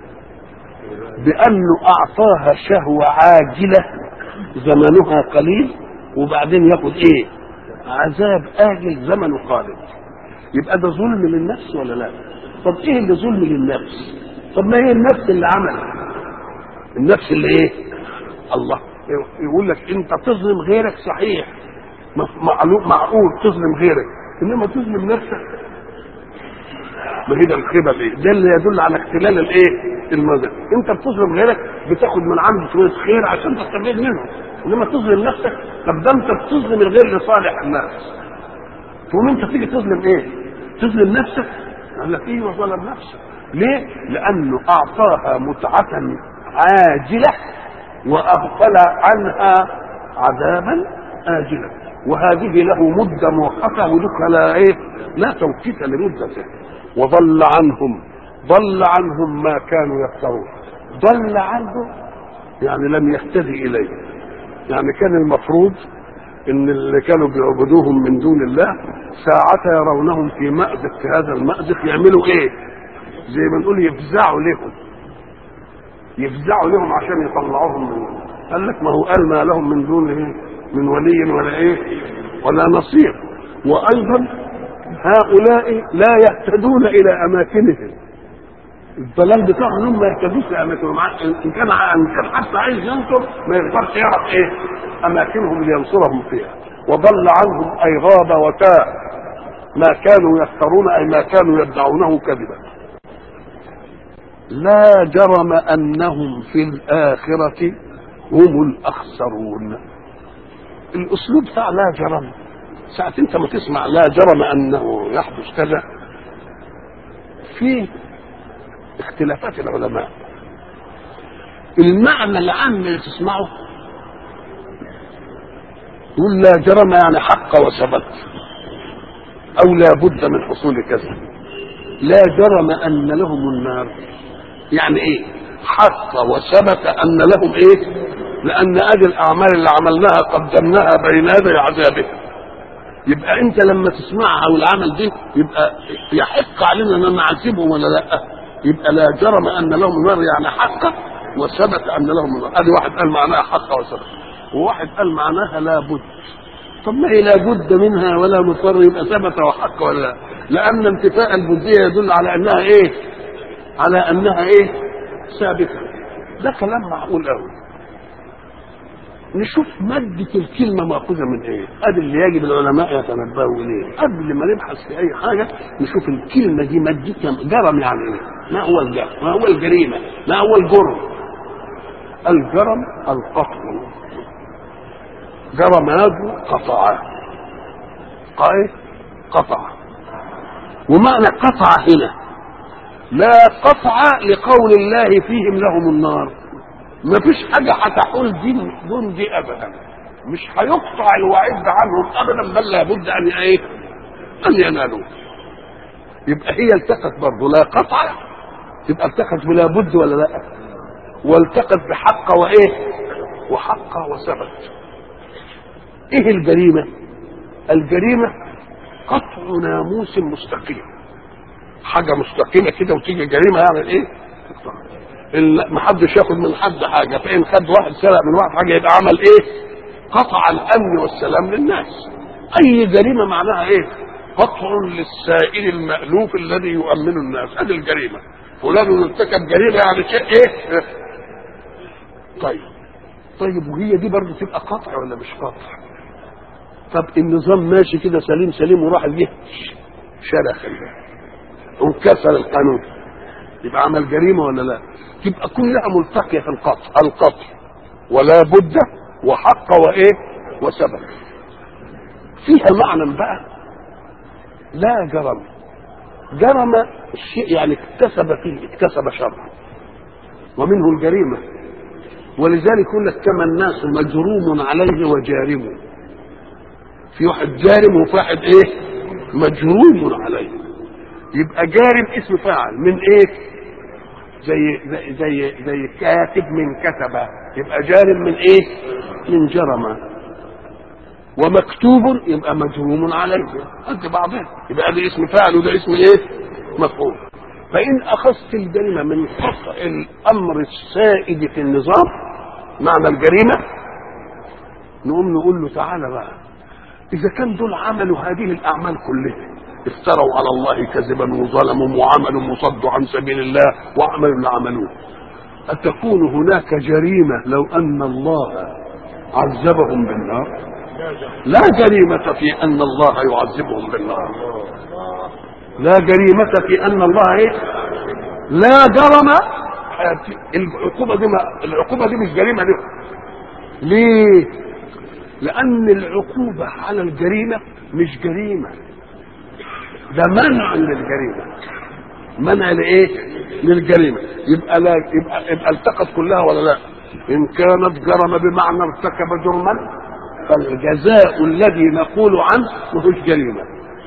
بأنه أعطاها شهوة عاجلة زمنها قليل وبعدين ياخد إيه عذاب آجل زمنه قادم يبقى ده ظلم للنفس ولا لا طب إيه اللي ظلم للنفس طب ما هي النفس اللي عمل النفس اللي إيه الله يقول لك أنت تظلم غيرك صحيح معلوم معقول تظلم غيرك انما تظلم نفسك ما هي ده الخيبه دي ده اللي يدل على اختلال الايه المدى انت بتظلم غيرك بتاخد من عنده شويه خير عشان تستفيد منه انما تظلم نفسك طب ده انت بتظلم الغير لصالح الناس تقوم انت تيجي تظلم ايه تظلم نفسك قال لك ايوه ظلم نفسك ليه لانه اعطاها متعه عاجله وابطل عنها عذابا اجلا وهذه له مدة مؤقتة ودك لا ايه لا توقيت لمدته وضل عنهم ضل عنهم ما كانوا يفترون ضل عنهم يعني لم يهتدي اليه يعني كان المفروض ان اللي كانوا بيعبدوهم من دون الله ساعة يرونهم في مأزق في هذا المأزق يعملوا ايه زي ما نقول يفزعوا لهم يفزعوا لهم عشان يطلعوهم من قال لك ما هو قال ما لهم من دونه من ولي ولا ايه ولا نصير وايضا هؤلاء لا يهتدون الى اماكنهم الضلال بتاعهم هم ما يهتدوش لاماكنهم ان كان ان كان حتى عايز ينصر ما يقدرش يعرف ايه اماكنهم لينصرهم فيها وضل عنهم اي غاب وتاه ما كانوا يفترون اي ما كانوا يدعونه كذبا لا جرم انهم في الاخره هم الاخسرون الاسلوب بتاع لا جرم ساعة انت ما تسمع لا جرم انه يحدث كذا في اختلافات العلماء المعنى العام اللي تسمعه يقول لا جرم يعني حق وثبت او لا بد من حصول كذا لا جرم ان لهم النار يعني ايه حق وثبت ان لهم ايه لان ادي الاعمال اللي عملناها قدمناها بين يدي عذابه يبقى انت لما تسمعها والعمل دي يبقى يحق علينا ان نعذبهم ولا لا يبقى لا جرم ان لهم النار يعني حق وثبت ان لهم النار ادي واحد قال معناها حق وثبت وواحد قال معناها لا بد طب ما هي لا بد منها ولا مضطر يبقى ثبت وحق ولا لا لان انتفاء البديه يدل على انها ايه على انها ايه ثابته ده كلام معقول قوي نشوف مادة الكلمة مأخوذة من إيه؟ أدي اللي يجب العلماء يتنبهوا إليه، قبل ما نبحث في أي حاجة نشوف الكلمة دي مادتها جرم يعني إيه؟ ما هو الجرم؟ ما هو الجريمة؟ ما هو الجرم؟ الجرم القطع. جرماه قطع. قاي قطع. ومعنى قطع هنا لا قطع لقول الله فيهم لهم النار ما فيش حاجة هتحول دي دون دي أبدا مش هيقطع الوعيد عنهم أبدا بل لابد أن إيه؟ أن ينالوه يبقى هي التقت برضه لا قطع يبقى التقت بلا بد ولا لا والتقت بحق وإيه؟ وحق وثبت إيه الجريمة؟ الجريمة قطع ناموس مستقيم حاجة مستقيمة كده وتيجي جريمة يعني إيه؟ ما حدش ياخد من حد حاجه فان خد واحد سرق من واحد حاجه يبقى عمل ايه؟ قطع الامن والسلام للناس. اي جريمه معناها ايه؟ قطع للسائل المألوف الذي يؤمن الناس، هذه الجريمه. فلان ارتكب جريمه يعني شيء ايه؟ طيب طيب وهي دي برضه تبقى قطع ولا مش قطع؟ طب النظام ماشي كده سليم سليم وراح جه شرخ وانكسر القانون يبقى عمل جريمه ولا لا؟ تبقى كلها ملتقيه في القطع القطع ولا بد وحق وايه وسبب فيها معنى بقى لا جرم جرم الشيء يعني اكتسب فيه اكتسب شرا ومنه الجريمه ولذلك يقول لك كما الناس مجروم عليه وجارم في واحد جارم وفي واحد ايه مجروم عليه يبقى جارم اسم فاعل من ايه زي زي زي, زي كاتب من كتب يبقى جارم من ايه من جرم ومكتوب يبقى مجروم عليه قد بعضها يبقى ده اسم فاعل وده اسم ايه مفعول فان اخذت الجريمه من قطع الامر السائد في النظام معنى الجريمه نقوم نقول له تعالى بقى اذا كان دول عملوا هذه الاعمال كلها افتروا على الله كذبا وظلموا وعملوا وصدوا عن سبيل الله وعملوا اللي عملوه أتكون هناك جريمة لو أن الله عذبهم بالنار لا جريمة في أن الله يعذبهم بالنار لا جريمة في أن الله إيه؟ لا جرم العقوبة دي ما العقوبة دي مش جريمة دي ليه؟ لأن العقوبة على الجريمة مش جريمة ده منع للجريمة منع لايه؟ للجريمة يبقى لا يبقى, يبقى التقت كلها ولا لا؟ إن كانت جرم بمعنى ارتكب جرما فالجزاء الذي نقول عنه مهوش جريمة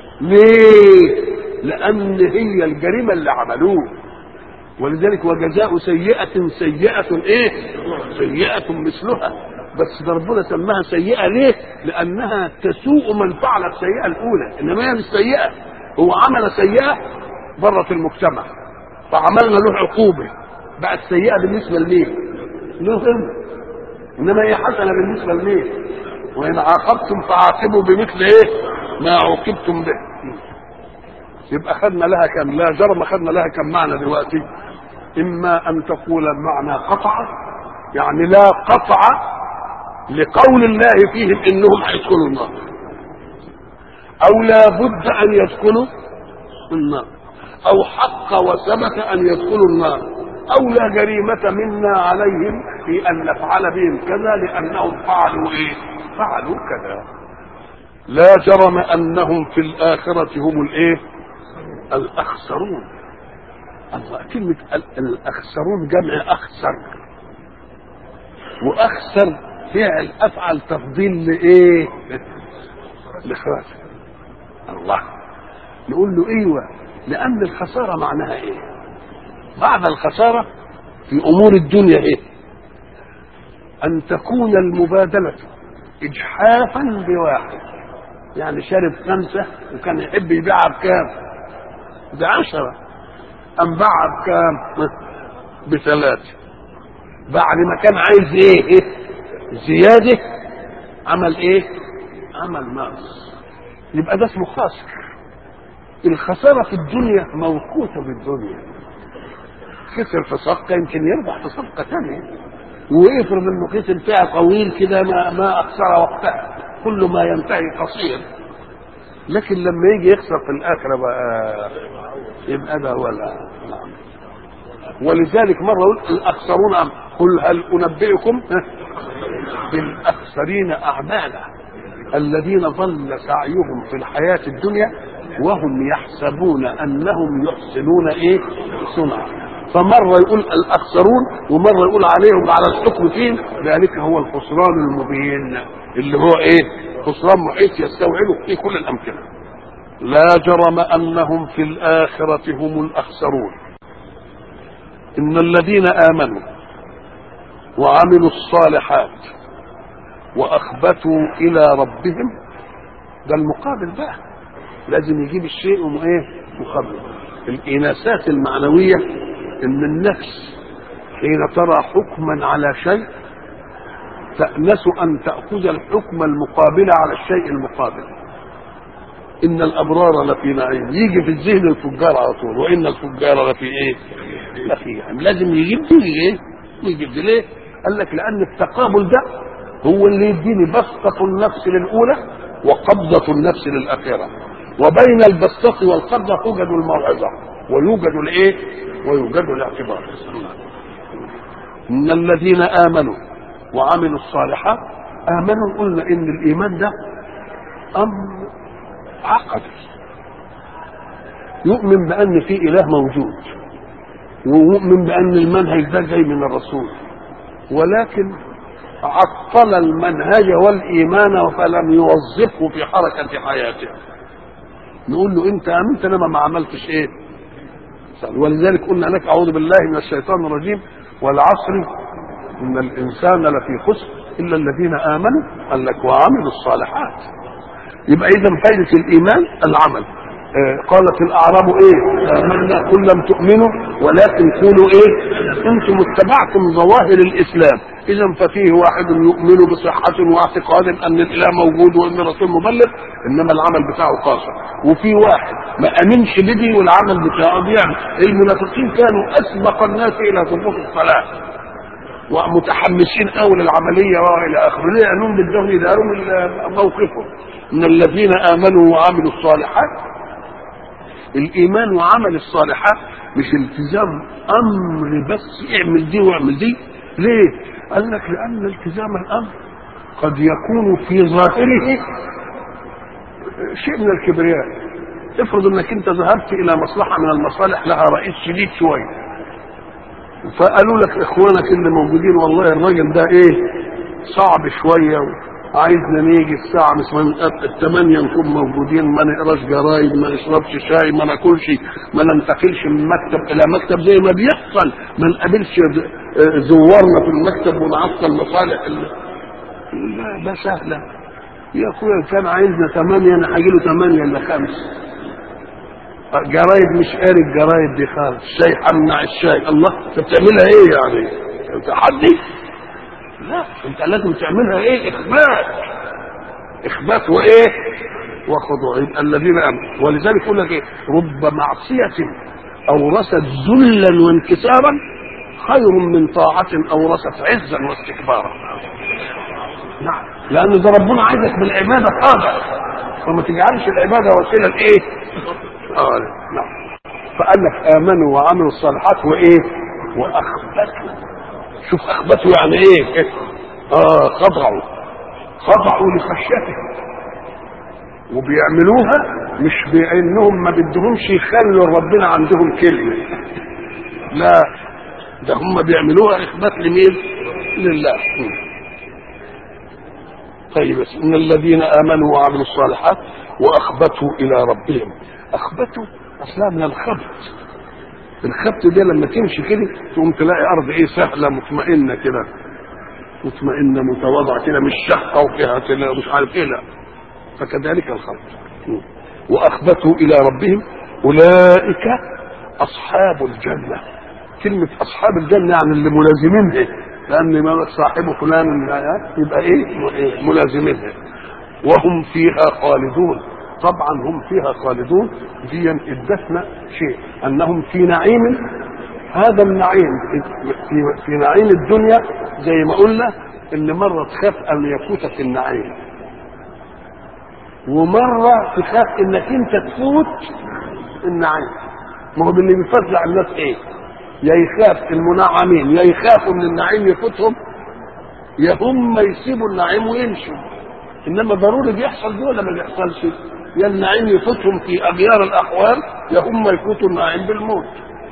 ليه؟ لأن هي الجريمة اللي عملوه ولذلك وجزاء سيئة سيئة ايه؟ سيئة مثلها بس ده ربنا سماها سيئة ليه؟ لأنها تسوء من فعل السيئة الأولى إنما هي مش سيئة هو عمل سيئة بره المجتمع فعملنا له عقوبة بقت سيئة بالنسبة لمين؟ له إنما هي حسنة بالنسبة لمين؟ وإن عاقبتم فعاقبوا بمثل إيه؟ ما عوقبتم به يبقى خدنا لها كم لا جرم خدنا لها كم معنى دلوقتي إما أن تقول معنى قطع يعني لا قطع لقول الله فيهم إنهم هيدخلوا النار أو لا بد أن يدخلوا النار أو حق وثبت أن يدخلوا النار أو لا جريمة منا عليهم في أن نفعل بهم كذا لأنهم فعلوا إيه؟ فعلوا كذا لا جرم أنهم في الآخرة هم الإيه؟ الأخسرون الله كلمة الأخسرون جمع أخسر وأخسر فعل أفعل تفضيل لإيه؟ لخاسر الله نقول له ايوه لان الخساره معناها ايه بعد الخساره في امور الدنيا ايه ان تكون المبادله اجحافا بواحد يعني شرب خمسه وكان يحب يبيعها بكام بعشره ام باعها بكام بثلاثه بعد ما كان عايز ايه, إيه؟ زياده عمل ايه عمل نقص يبقى ده اسمه خاسر الخسارة في الدنيا موقوتة بالدنيا خسر في صفقة يمكن يربح في صفقة ثانية ويفرض انه خسر فيها طويل كده ما ما اخسر وقتها كل ما ينتهي قصير لكن لما يجي يخسر في الاخره بقى يبقى ده ولا نعم ولذلك مره يقول الاخسرون قل هل انبئكم بالاخسرين اعمالا الذين ضل سعيهم في الحياة الدنيا وهم يحسبون أنهم يحسنون إيه صنعا فمرة يقول الأخسرون ومرة يقول عليهم على الحكم فين ذلك هو الخسران المبين اللي هو إيه خسران محيط يستوعبه في كل الأمكنة لا جرم أنهم في الآخرة هم الأخسرون إن الذين آمنوا وعملوا الصالحات واخبتوا الى ربهم ده المقابل بقى لازم يجيب الشيء ايه مقابل الاناسات المعنويه ان النفس حين ترى حكما على شيء تأنس أن تأخذ الحكم المقابل على الشيء المقابل إن الأبرار لفي نعيم يجي في الذهن الفجار على طول وإن الفجار لفي إيه؟ لفي نعيم لازم يجيب دي إيه؟ يجيب دي ليه؟ قال لك لأن التقابل ده هو اللي يديني بسطة النفس للأولى وقبضة النفس للأخيرة وبين البسطة والقبضة توجد الموعظة ويوجد الإيه؟ ويوجد الاعتبار إن الذين آمنوا وعملوا الصالحات آمنوا قلنا إن الإيمان ده أمر عقدي يؤمن بأن في إله موجود ويؤمن بأن المنهج ده جاي من الرسول ولكن عطل المنهج والإيمان فلم يوظفه في حركة حياته نقول له انت امنت انما ما عملتش ايه ولذلك قلنا لك اعوذ بالله من الشيطان الرجيم والعصر ان الانسان لفي خسر الا الذين امنوا قال لك وعملوا الصالحات يبقى اذا فائده الايمان العمل آه قالت الاعراب ايه امنا قل لم تؤمنوا ولكن قولوا ايه انتم اتبعتم ظواهر الاسلام اذا ففيه واحد يؤمن بصحه واعتقاد ان الاله موجود وان الرسول مبلغ انما العمل بتاعه قاصر وفي واحد ما امنش بدي والعمل بتاعه بيعمل المنافقين كانوا اسبق الناس الى ثبوت الصلاه ومتحمسين قوي للعمليه والى اخره ليه لانهم بدهم يداروا موقفهم من الذين امنوا وعملوا الصالحات الايمان وعمل الصالحات مش التزام امر بس اعمل دي واعمل دي ليه قال لك لان التزام الامر قد يكون في ظاهره شيء من الكبرياء افرض انك انت ذهبت الى مصلحه من المصالح لها رئيس شديد شويه فقالوا لك اخوانك اللي موجودين والله الراجل ده ايه صعب شويه عايزنا نيجي الساعة الثمانية نكون موجودين ما نقراش جرايد ما نشربش شاي ما ناكلش ما ننتقلش من مكتب إلى مكتب زي ما بيحصل ما نقابلش زوارنا في المكتب ونعطل مصالح لا ده سهلة يا اخويا كان عايزنا ثمانية انا هاجي له ثمانية الا خمس جرايد مش قاري الجرايد دي خالص شاي همنع الشاي الله انت بتعملها ايه يعني تحدي لا انت لازم تعملها ايه اخبات اخبات وايه وخضوع يبقى الذين امنوا ولذلك يقول لك ايه رب معصيه اورثت ذلا وانكسارا خير من طاعة أورثت عزا واستكبارا. نعم، لأن ده ربنا عايزك بالعبادة قادر فما تجعلش العبادة وسيلة لإيه؟ آه نعم. فقال لك آمنوا وعملوا الصالحات وإيه؟ وأخبتوا شوف اخبته يعني ايه اه خضعوا خضعوا لخشيته وبيعملوها مش بانهم ما بدهمش يخلوا ربنا عندهم كلمه لا ده هم بيعملوها اخبات لمين لله طيب ان الذين امنوا وعملوا الصالحات واخبتوا الى ربهم اخبتوا اصلا من الخبت الخبط ده لما تمشي كده تقوم تلاقي ارض ايه سهله مطمئنه كده مطمئنه متواضعه كده مش شقه وفيها كده مش عارف ايه لا فكذلك الخبط واخبتوا الى ربهم اولئك اصحاب الجنه كلمه اصحاب الجنه يعني اللي ملازمينها لان ما صاحب فلان يبقى ايه ملازمينها وهم فيها خالدون طبعا هم فيها خالدون دي ادتنا شيء انهم في نعيم هذا النعيم في, في نعيم الدنيا زي ما قلنا ان مره تخاف ان يفوتك النعيم ومره تخاف انك انت تفوت النعيم ما هو اللي بيفزع الناس ايه يا يخاف المنعمين يا يخافوا ان النعيم يفوتهم يا هم يسيبوا النعيم ويمشوا انما ضروري بيحصل دي ولا ما بيحصلش يا النعيم يفوتهم في اغيار الاحوال يا هم يفوتوا النعيم بالموت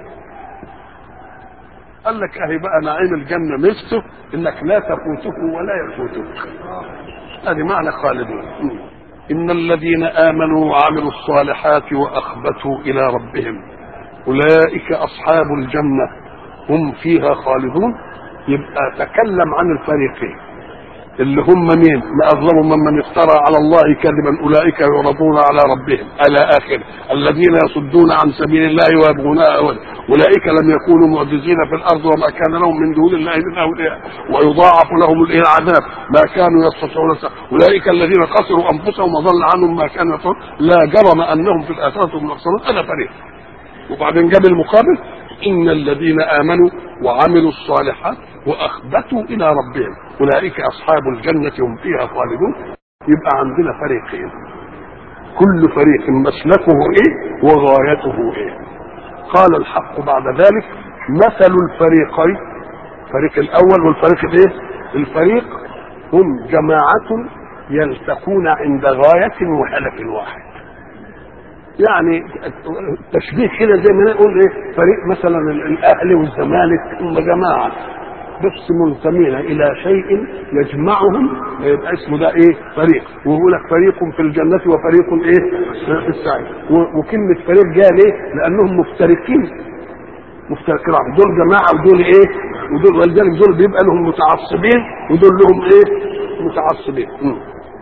قال لك اهي بقى نعيم الجنه مثله انك لا تفوته ولا يفوتك هذه معنى خالدون ان الذين امنوا وعملوا الصالحات واخبتوا الى ربهم اولئك اصحاب الجنه هم فيها خالدون يبقى تكلم عن الفريقين اللي هم مين؟ ما اظلم ممن افترى على الله كذبا اولئك يعرضون على ربهم الى اخره الذين يصدون عن سبيل الله ويبغونها اولا اولئك لم يكونوا معجزين في الارض وما كان لهم من دون الله من اولياء ويضاعف لهم العذاب ما كانوا يستطيعون اولئك الذين خسروا انفسهم وضل عنهم ما كانوا يفعلون لا جرم انهم في الاخره هم يخسرون هذا فريق وبعدين جاب المقابل ان الذين امنوا وعملوا الصالحات واخبتوا الى ربهم اولئك اصحاب الجنه هم فيها خالدون يبقى عندنا فريقين كل فريق مسلكه ايه وغايته ايه قال الحق بعد ذلك مثل الفريقين الفريق الاول والفريق الايه الفريق هم جماعه يلتقون عند غايه وهدف واحد يعني تشبيه كده زي ما نقول ايه فريق مثلا الاهلي والزمالك هم جماعه بس منتمين الى شيء يجمعهم يبقى اسمه ده ايه فريق ويقول لك فريق في الجنه وفريق ايه في السعير و- وكلمه فريق جايه ليه لانهم مفترقين مفترقين دول جماعه ودول ايه ودول ولذلك دول بيبقى لهم متعصبين ودول لهم ايه متعصبين مم.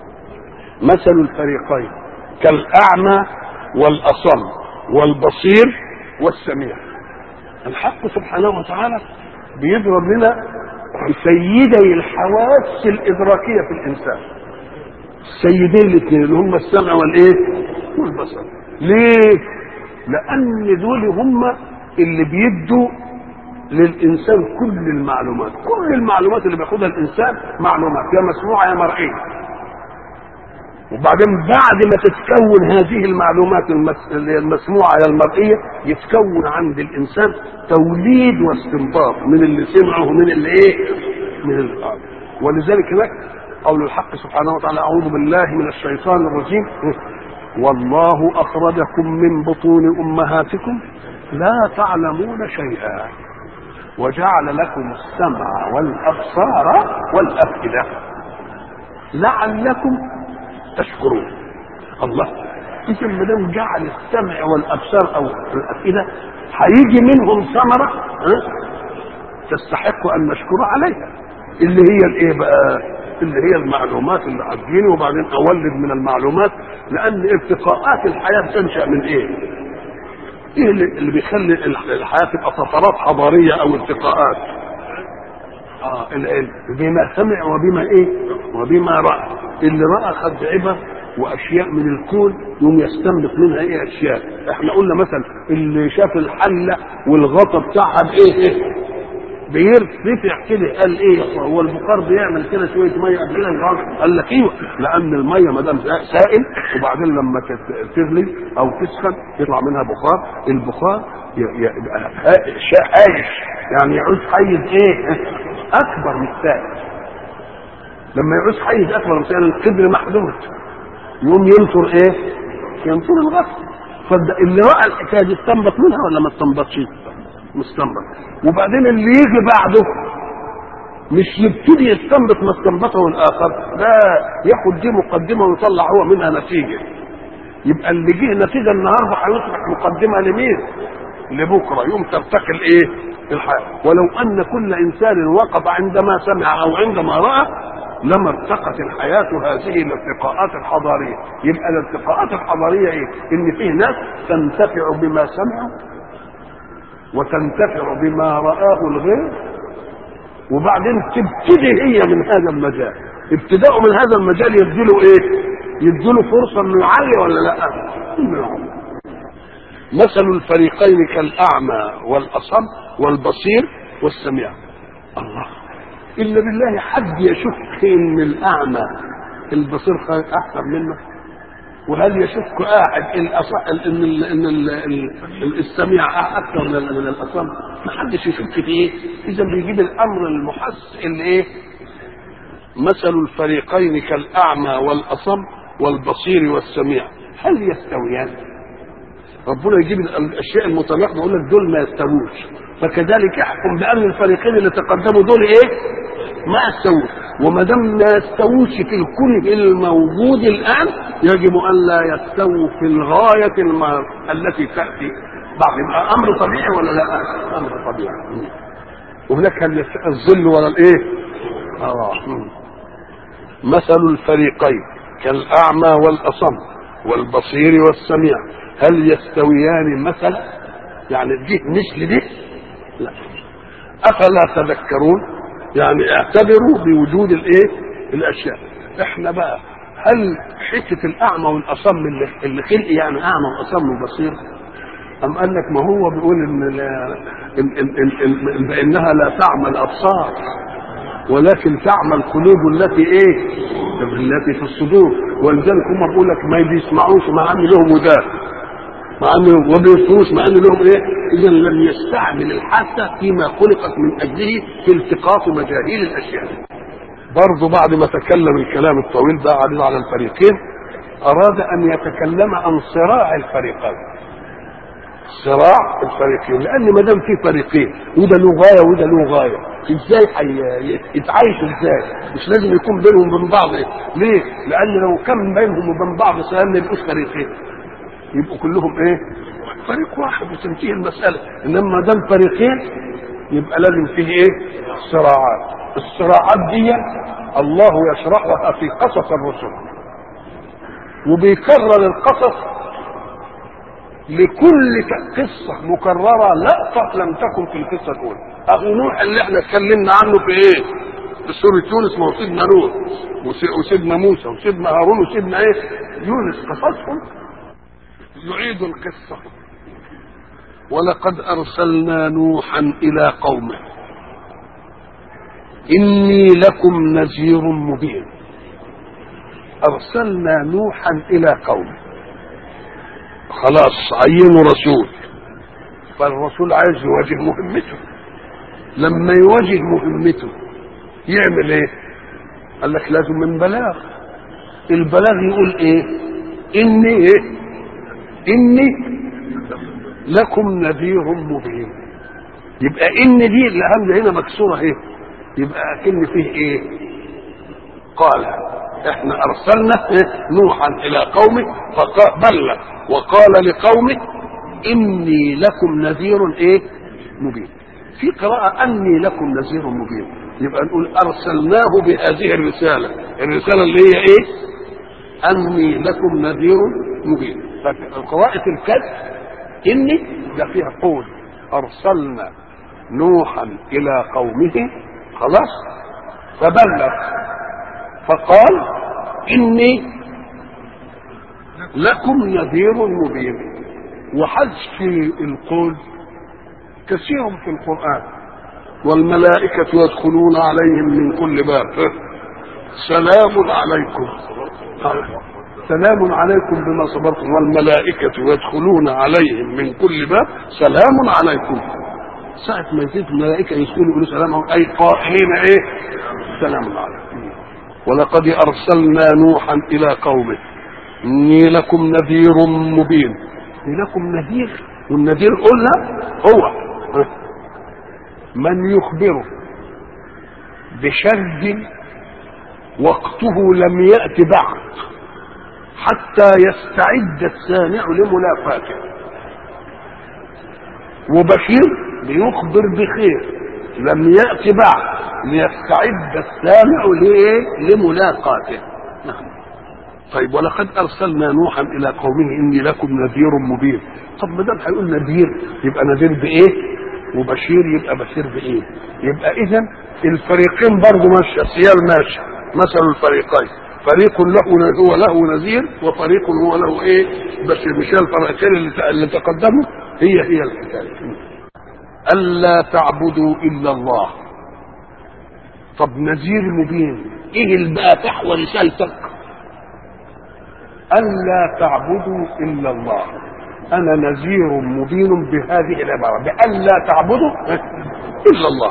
مثل الفريقين كالاعمى والاصم والبصير والسميع الحق سبحانه وتعالى بيضرب لنا بسيدي الحواس الادراكيه في الانسان السيدين الاثنين اللي هم السمع والايه والبصر ليه لان دول هم اللي بيدوا للانسان كل المعلومات كل المعلومات اللي بياخدها الانسان معلومات يا مسموعه يا مرئيه وبعدين بعد ما تتكون هذه المعلومات المس- اللي هي المسموعه يا المرئيه يتكون عند الانسان توليد واستنباط من اللي سمعه ومن اللي ايه؟ من اللي قال ولذلك هناك قول الحق سبحانه وتعالى اعوذ بالله من الشيطان الرجيم والله اخرجكم من بطون امهاتكم لا تعلمون شيئا وجعل لكم السمع والابصار والافئده لعلكم تشكرون الله اذا ما دام جعل السمع والابصار او الافئده هيجي منهم ثمره ها؟ تستحق ان نشكر عليها اللي هي الايه بقى اللي هي المعلومات اللي هتجيني وبعدين اولد من المعلومات لان ارتقاءات الحياه تنشا من ايه؟ ايه اللي اللي بيخلي الحياه تبقى فترات حضاريه او ارتقاءات؟ اه العلم بما سمع وبما ايه وبما راى اللي راى خد عبر واشياء من الكون يوم يستنبط منها ايه اشياء احنا قلنا مثلا اللي شاف الحله والغطا بتاعها بايه إيه؟ بيرتفع كده قال ايه هو البخار بيعمل كده شويه ميه قبل كده يغرق قال لك ايوه لان الميه ما دام سائل وبعدين لما تت- تغلي او تسخن يطلع منها بخار البخار ي- ي- يبقى ها- شا- عايش يعني يعوز حيز ايه اكبر من السائل لما يعوز حيز اكبر من السائل القدر محدود يقوم ينطر ايه ينطر الغسل فاللي راى الحكايه دي استنبط منها ولا ما استنبطش مستنبط وبعدين اللي يجي بعده مش يبتدي يستنبط ما استنبطه الاخر لا ياخد دي مقدمه ويطلع هو منها نتيجه يبقى اللي جه نتيجه النهارده هيصبح مقدمه لمين؟ لبكره يوم ترتقي الايه؟ الحياه ولو ان كل انسان وقف عندما سمع او عندما راى لما ارتقت الحياه هذه الارتقاءات الحضاريه يبقى الارتقاءات الحضاريه ايه؟ ان فيه ناس تنتفع بما سمعوا وتنتفع بما رآه الغير وبعدين تبتدي هي من هذا المجال ابتداءه من هذا المجال يديله ايه يديله فرصة انه يعلي ولا لا إنه يعلي. مثل الفريقين كالأعمى والأصم والبصير والسميع الله إلا بالله حد يشك إن الأعمى البصير خير أحسن منه وهل يشك احد ان الأص- ان ال- ان ال- ال- السميع اكثر من ال- من الاصم ما حدش يشك فيه اذا بيجيب الامر المحس اللي ايه مثل الفريقين كالاعمى والاصم والبصير والسميع هل يستويان ربنا يجيب ال- الاشياء المتناقضه يقول لك دول ما يستووش فكذلك يحكم بان الفريقين اللي تقدموا دول ايه ما استووا وما دام ما يستووش في الكون الموجود الان يجب ان لا يستووا في الغايه الم... التي تاتي بعد يبقى امر طبيعي ولا لا؟ امر طبيعي مم. وهناك هل يست- الظل ولا الايه؟ اه مم. مثل الفريقين كالاعمى والاصم والبصير والسميع هل يستويان مثلا؟ يعني دي مثل دي؟ لا افلا تذكرون يعني اعتبروا بوجود الايه الاشياء احنا بقى هل حته الاعمى والاصم اللي, اللي خلق يعني اعمى واصم وبصير ام قال لك ما هو بيقول ان لا إن إن إن إن بانها لا تعمى الابصار ولكن تعمى القلوب التي ايه التي في الصدور ولذلك هم بيقول لك ما بيسمعوش مع ان لهم ودان مع انه ما بيصوش مع ان لهم ايه اذا لم يستعمل الحاسه فيما خلقت من اجله في التقاط مجاهيل الاشياء برضه بعد ما تكلم الكلام الطويل ده على على الفريقين اراد ان يتكلم عن صراع الفريقين صراع الفريقين لان ما دام في فريقين وده له غايه وده له غايه ازاي حي- يتعايشوا ازاي مش لازم يكون بينهم وبين بعض إيه؟ ليه لان لو كان بينهم وبين بعض سلام ما يبقوش فريقين يبقوا كلهم ايه فريق واحد وتنتهي المساله انما دام فريقين يبقى لازم فيه ايه صراعات الصراعات دي الله يشرحها في قصص الرسل وبيكرر القصص لكل ك- قصة مكررة لقطة لم تكن في القصة الأولى أخو نوح اللي احنا اتكلمنا عنه في إيه؟ في سورة يونس ما هو سيدنا نوح وس- وسيدنا موسى وسيدنا هارون وسيدنا إيه؟ يونس قصصهم يعيد القصة ولقد أرسلنا نوحا إلى قومه إني لكم نذير مبين أرسلنا نوحا إلى قومه خلاص عينوا رسول فالرسول عايز يواجه مهمته لما يواجه مهمته يعمل ايه قال لك لازم من بلاغ البلاغ يقول ايه اني ايه اني لكم نذير مبين يبقى ان دي الهمزه هنا مكسوره ايه يبقى اكن فيه ايه قال احنا ارسلنا إيه؟ نوحا الى قومه فبلغ وقال لقومه اني لكم نذير ايه مبين في قراءة اني لكم نذير مبين يبقى نقول ارسلناه بهذه الرسالة الرسالة اللي هي ايه اني لكم نذير مبين قراءة الكذب اني ده فيها قول ارسلنا نوحا الى قومه خلاص فبلغ فقال إني لكم نذير مبين وحذف القول كثير في القرآن والملائكة يدخلون عليهم من كل باب سلام عليكم سلام عليكم بما صبرتم والملائكة يدخلون عليهم من كل باب سلام عليكم ساعة ما يزيد الملائكة يدخلوا يقولوا سلام عليكم أي قائلين إيه سلام عليكم ولقد أرسلنا نوحا إلى قومه إني لكم نذير مبين إني لكم نذير والنذير قلنا هو من يخبره بشر وقته لم يأت بعد حتى يستعد السامع لملاقاته وبشير بيخبر بخير لم يأت بعد ليستعد السامع لإيه؟ لملاقاته نعم طيب ولقد ارسلنا نوحا الى قومه اني لكم نذير مبين طب ما دام هيقول نذير يبقى نذير بايه وبشير يبقى بشير بايه يبقى اذا الفريقين برضه ماشيه سيال ماشي مثل الفريقين فريق له هو له نذير وفريق هو له ايه بشير مش الفريقين اللي اللي تقدموا هي هي الحكايه الا تعبدوا الا الله طب نذير مبين ايه اللي بقى تحوى رسالتك ألا تعبدوا إلا الله أنا نذير مبين بهذه العبارة بألا تعبدوا إلا الله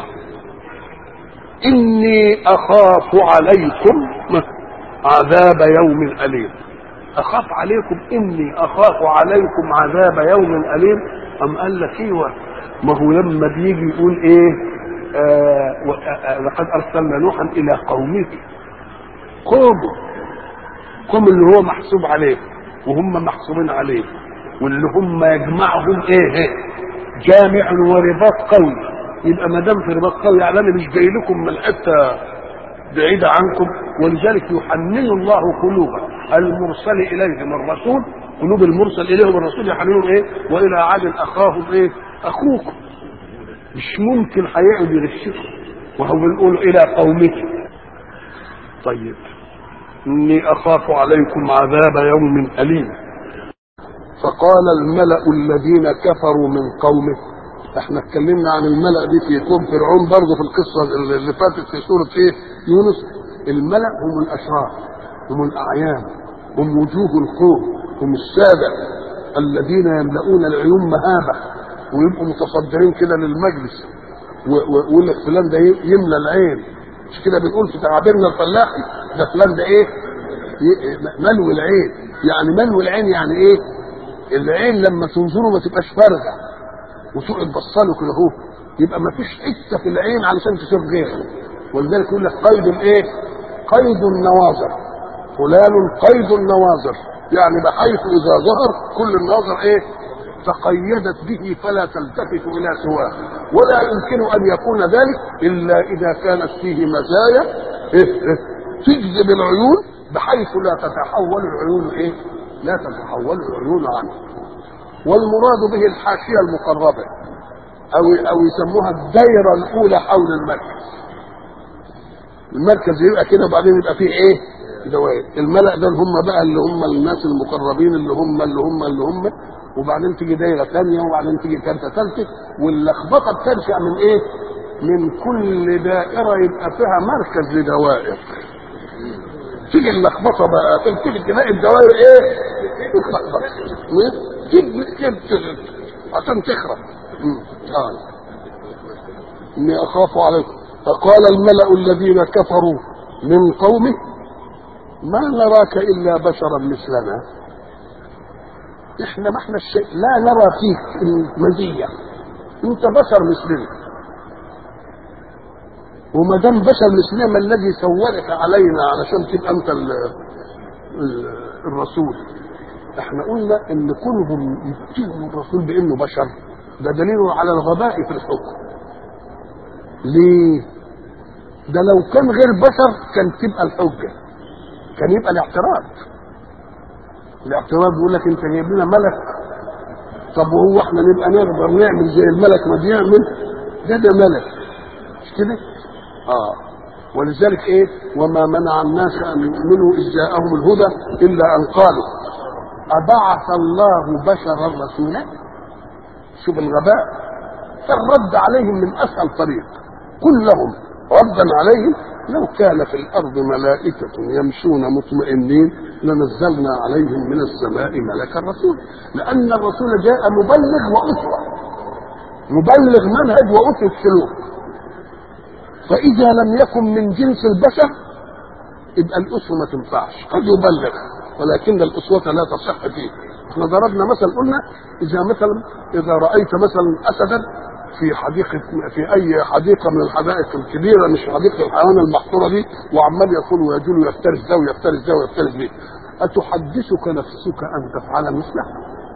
إني أخاف عليكم عذاب يوم أليم أخاف عليكم إني أخاف عليكم عذاب يوم أليم أم قال لك إيوه ما هو لما بيجي يقول إيه آه آه لقد أرسلنا نوحا إلى قومه قومه قوم اللي هو محسوب عليه وهم محسوبين عليه واللي هم يجمعهم ايه جامع ورباط قوي يبقى ما دام في رباط قوي يعني انا مش جاي لكم من حته بعيده عنكم ولذلك يحنن الله قلوب المرسل اليهم الرسول قلوب المرسل اليهم الرسول يحننهم ايه والى عاد اخاهم ايه اخوكم مش ممكن هيقعد يرشكم وهو بيقول الى قومك طيب إني أخاف عليكم عذاب يوم أليم فقال الملأ الذين كفروا من قومه احنا اتكلمنا عن الملأ دي في قوم فرعون برضه في القصة اللي فاتت في سورة ايه يونس الملأ هم الأشرار هم الأعيان هم وجوه القوم هم السادة الذين يملؤون العيون مهابة ويبقوا متصدرين كده للمجلس ويقول لك فلان ده يملى العين مش كده بنقول في تعابيرنا الفلاحي ده فلان ده ايه ملو العين يعني ملو العين يعني ايه العين لما تنظره ما تبقاش فارغه وتقعد بصله كده اهو يبقى ما فيش حته في العين علشان تشوف غيره ولذلك يقول لك قيد الايه؟ قيد النواظر فلان قيد النواظر يعني بحيث اذا ظهر كل الناظر ايه؟ تقيدت به فلا تلتفت الى سواه ولا يمكن ان يكون ذلك الا اذا كانت فيه مزايا تجذب العيون بحيث لا تتحول العيون ايه؟ لا تتحول العيون عنه والمراد به الحاشيه المقربه او او يسموها الدايره الاولى حول المركز المركز يبقى كده وبعدين يبقى فيه ايه دوائر الملأ ده هم بقى اللي هم الناس المقربين اللي هم اللي هم اللي هم وبعدين تيجي دايره ثانيه وبعدين تيجي ثالثه ثالثه واللخبطه بتنشا من ايه؟ من كل دائره يبقى فيها مركز لدوائر تيجي اللخبطه بقى تيجي تلاقي الدوائر ايه؟ تتلخبط عشان تخرب آه. إني أخاف عليكم فقال الملأ الذين كفروا من قومه ما نراك إلا بشرا مثلنا احنا ما احنا الشيء لا نرى فيك المزية انت بشر مثلنا وما دام بشر مثلنا ما الذي سولك علينا علشان تبقى انت ال ال الرسول احنا قلنا ان كونهم يتهموا الرسول بانه بشر ده دليل على الغباء في الحكم ليه ده لو كان غير بشر كان تبقى الحجه كان يبقى الاعتراض الاعتراض بيقول لك انت جايب لنا ملك طب وهو احنا نبقى نقدر نعمل زي الملك ما بيعمل ده ده ملك مش كده؟ اه ولذلك ايه وما منع الناس ان يؤمنوا اذ جاءهم الهدى الا ان قالوا ابعث الله بشرا رسولا شوف الغباء فالرد عليهم من اسهل طريق قل لهم ردا عليهم لو كان في الارض ملائكه يمشون مطمئنين لنزلنا عليهم من السماء ملكا رسولا لان الرسول جاء مبلغ واسوه مبلغ منهج واسوه سلوك فاذا لم يكن من جنس البشر يبقى الاسوه ما تنفعش قد يبلغ ولكن الاسوه لا تصح فيه احنا ضربنا مثل قلنا اذا مثلا اذا رايت مثلا اسدا في حديقه في اي حديقه من الحدائق الكبيره مش حديقه الحيوان المحصوره دي وعمال يقول ويجول ويفترس ده ويفترس ده ويفترس دي اتحدثك نفسك ان تفعل مثله؟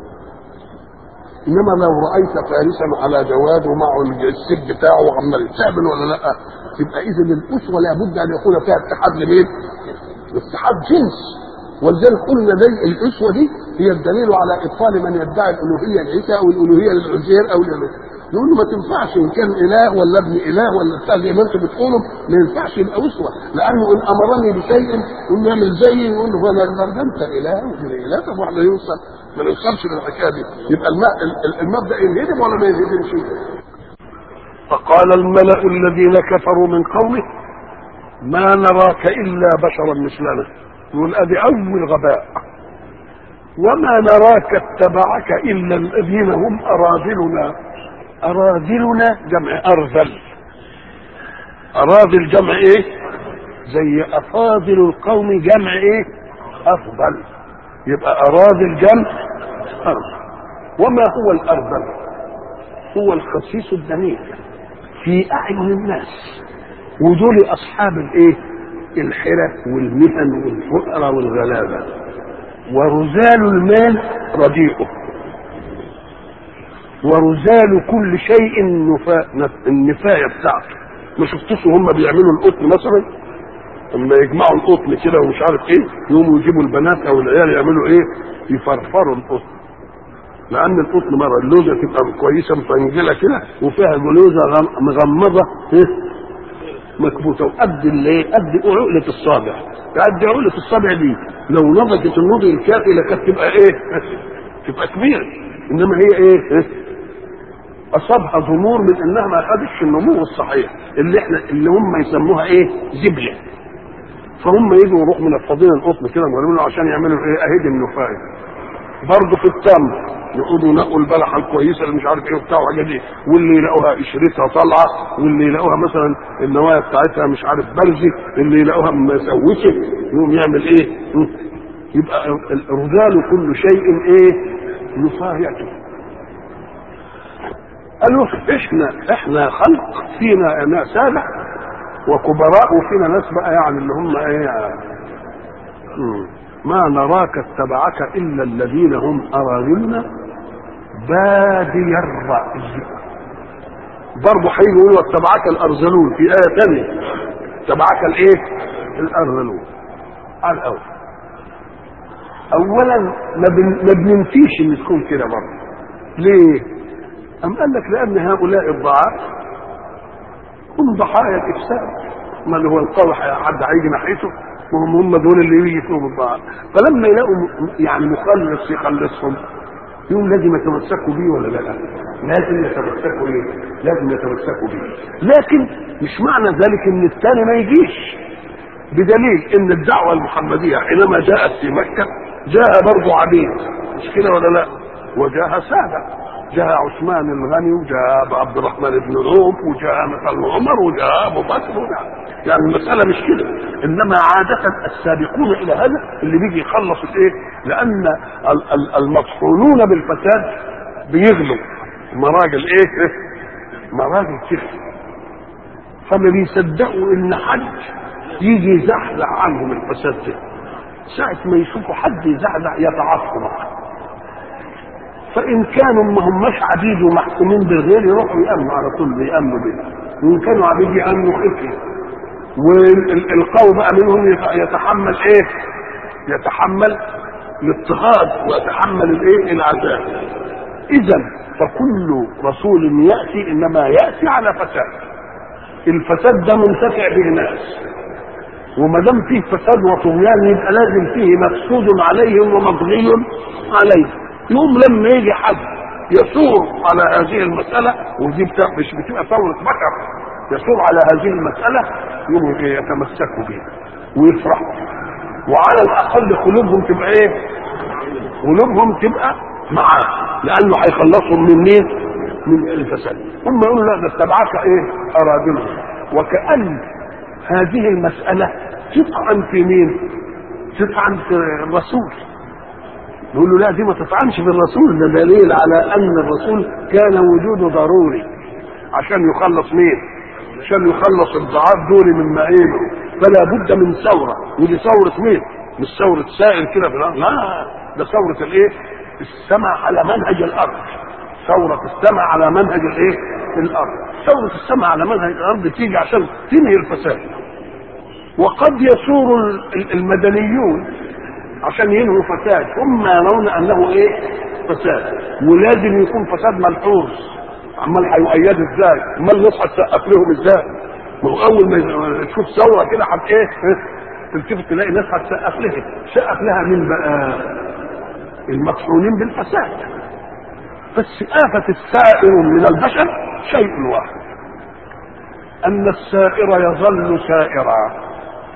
انما لو رايت فارسا على جواد ومعه السب بتاعه وعمال تعمل ولا لا يبقى اذا الاسوه لابد ان يكون فيها اتحاد لمين؟ اتحاد جنس ولذلك قلنا زي الاسوه دي هي الدليل على ابطال من يدعي الالوهيه لعيسى او الالوهيه للعزير او نقول له ما تنفعش ان كان اله ولا ابن اله ولا بتاع زي ما انتم بتقولوا ما ينفعش يبقى اسوه لانه ان امرني بشيء يقول له اعمل زيي يقول له انا ده انت اله وابن اله طب واحنا يوصل ما نوصلش للحكايه دي يبقى المبدا ينهدم ولا ما ينهدمش فقال الملأ الذين كفروا من قومه ما نراك الا بشرا مثلنا يقول ادي اول غباء وما نراك اتبعك الا الذين هم اراذلنا اراذلنا جمع ارذل اراذل جمع ايه زي افاضل القوم جمع ايه افضل يبقى اراذل جمع ارذل وما هو الارذل هو الخسيس الدنيء في اعين الناس ودول اصحاب الايه الحرف والمهن والفقراء والغلابه ورزال المال رديئه ورزال كل شيء النفا... النفايه بتاعته ما شفتوش هم بيعملوا القطن مثلا لما يجمعوا القطن كده ومش عارف ايه يقوموا يجيبوا البنات او العيال يعملوا ايه يفرفروا القطن لان القطن مره اللوزه تبقى كويسه مفنجله كده وفيها جلوزه مغمضه ايه مكبوته وقد الايه قد عقله الصابع قد عقله الصابع دي لو نضجت النضج الكافي لكانت تبقى ايه تبقى كبيره انما هي ايه اصابها ضمور من انها ما خدتش النمو الصحيح اللي احنا اللي هم يسموها ايه زبله فهم يجوا يروحوا منفضين القطن كده ويقولوا عشان يعملوا ايه اهدي النفايه برضه في التمر يقعدوا ينقوا البلحه الكويسه اللي مش عارف ايه وبتاع وحاجات دي واللي يلاقوها قشرتها طالعه واللي يلاقوها مثلا النوايا بتاعتها مش عارف برزي اللي يلاقوها مسوسه يقوم يعمل ايه؟ يبقى الرجال كل شيء ايه؟ نصايته قال له احنا احنا خلق فينا ناس سادة وكبراء وفينا ناس بقى يعني اللي هم ايه مم. ما نراك اتبعك الا الذين هم اراذلنا بادي الراي برضه هيجي يقول اتبعك الارذلون في ايه ثانيه اتبعك الايه؟ الارذلون على الاول اولا ما, بن... ما بننفيش ان تكون كده برضه ليه؟ أم قال لك لأن هؤلاء الضعاف هم ضحايا الإفساد ما اللي هو القوي حد هيجي ناحيته وهم هم دول اللي يجي فيهم الضعاف فلما يلاقوا يعني مخلص يخلصهم يقوم لازم يتمسكوا بيه ولا لا؟ لازم يتمسكوا بيه لازم يتمسكوا بيه لكن مش معنى ذلك ان الثاني ما يجيش بدليل ان الدعوه المحمديه حينما جاءت في مكه جاء برضه عبيد مش كده ولا لا؟ وجاء ساده جاء عثمان الغني وجاء عبد الرحمن بن عوف وجاء مثلا عمر وجاء ابو بكر وجاء يعني المساله مش كده انما عاده السابقون الى هذا اللي بيجي يخلص الايه؟ لان المطحونون بالفساد بيغلوا مراجل ايه؟ مراجل كفر فما بيصدقوا ان حد يجي يزحزح عنهم الفساد ده ساعة ما يشوفوا حد يزحزح يتعاطفوا معه فان كانوا ما هماش عبيد ومحكومين بالغير يروحوا يامنوا على طول بيامنوا به وان كانوا عبيد يامنوا خفيه والقوم بقى منهم يتحمل ايه يتحمل الاضطهاد ويتحمل الايه العذاب اذا فكل رسول ياتي انما ياتي على فساد الفساد ده منتفع به ناس وما دام فيه فساد وطغيان يبقى لازم فيه مفسود عليهم ومبغي عليهم يوم لما يجي حد يثور على هذه المسألة ودي بتاع مش بتبقى ثورة بشر يثور على هذه المسألة يوم يتمسكوا بها ويفرحوا وعلى الأقل قلوبهم تبقى إيه؟ قلوبهم تبقى معاه لأنه هيخلصهم من مين؟ من الفساد هم يقولوا لا ده اتبعك إيه؟ أرادلهم وكأن هذه المسألة تطعن في مين؟ تطعن في الرسول يقول له لا دي ما تطعنش في الرسول ده دليل على ان الرسول كان وجوده ضروري عشان يخلص مين؟ عشان يخلص الضعاف دول من مائينه فلا بد من ثوره ودي ثوره مين؟ مش ثوره سائل كده في الارض لا ده ثوره الايه؟ السمع على منهج الارض ثورة السمع على منهج الايه؟ الارض ثورة السمع على منهج الارض تيجي عشان تنهي الفساد وقد يثور المدنيون عشان ينهوا فساد هم يرون انه ايه فساد ولازم يكون فساد ملحوظ عمال هيؤيد ازاي امال نصحى تسقف لهم ازاي ما هو اول ما تشوف ثوره كده حد ايه تلتفت تلاقي ناس هتسقف لها سقف لها مين بقى المطحونين بالفساد بس آفة السائر من البشر شيء واحد أن السائر يظل سائرا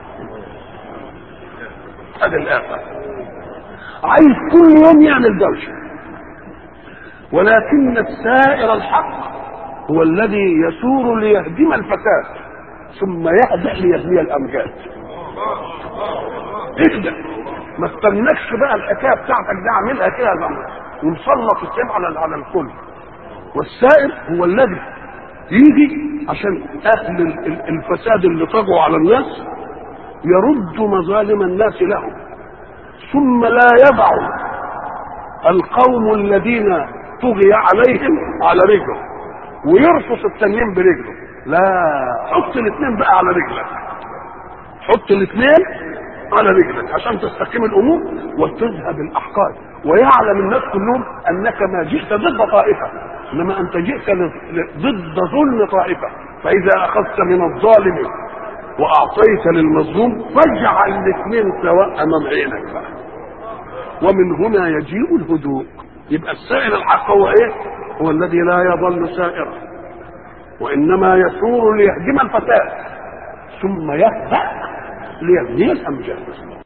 هذه الآفة عايز كل يوم يعمل دوشة ولكن السائر الحق هو الذي يسور ليهدم الفساد ثم يهدأ ليهدي الأمجاد اهدأ ما استنكش بقى الحكايه بتاعتك دي اعملها كده ومسلط السيف على على الكل والسائر هو الذي يجي عشان اهل الفساد اللي طغوا على الناس يرد مظالم الناس لهم ثم لا يضع القوم الذين طغي عليهم على رجله ويرفص التانيين برجله لا حط الاثنين بقى على رجلك حط الاثنين على رجلك عشان تستقيم الامور وتذهب الاحقاد ويعلم الناس كلهم انك ما جئت ضد طائفه انما انت جئت ضد ظلم طائفه فاذا اخذت من الظالم واعطيت للمظلوم فاجعل الاثنين سواء امام عينك بقى ومن هنا يجيء الهدوء يبقى السائل الحق هو ايه هو الذي لا يظل سائرا وانما يثور ليهدم الفساد ثم يهدأ ليبني الامجاد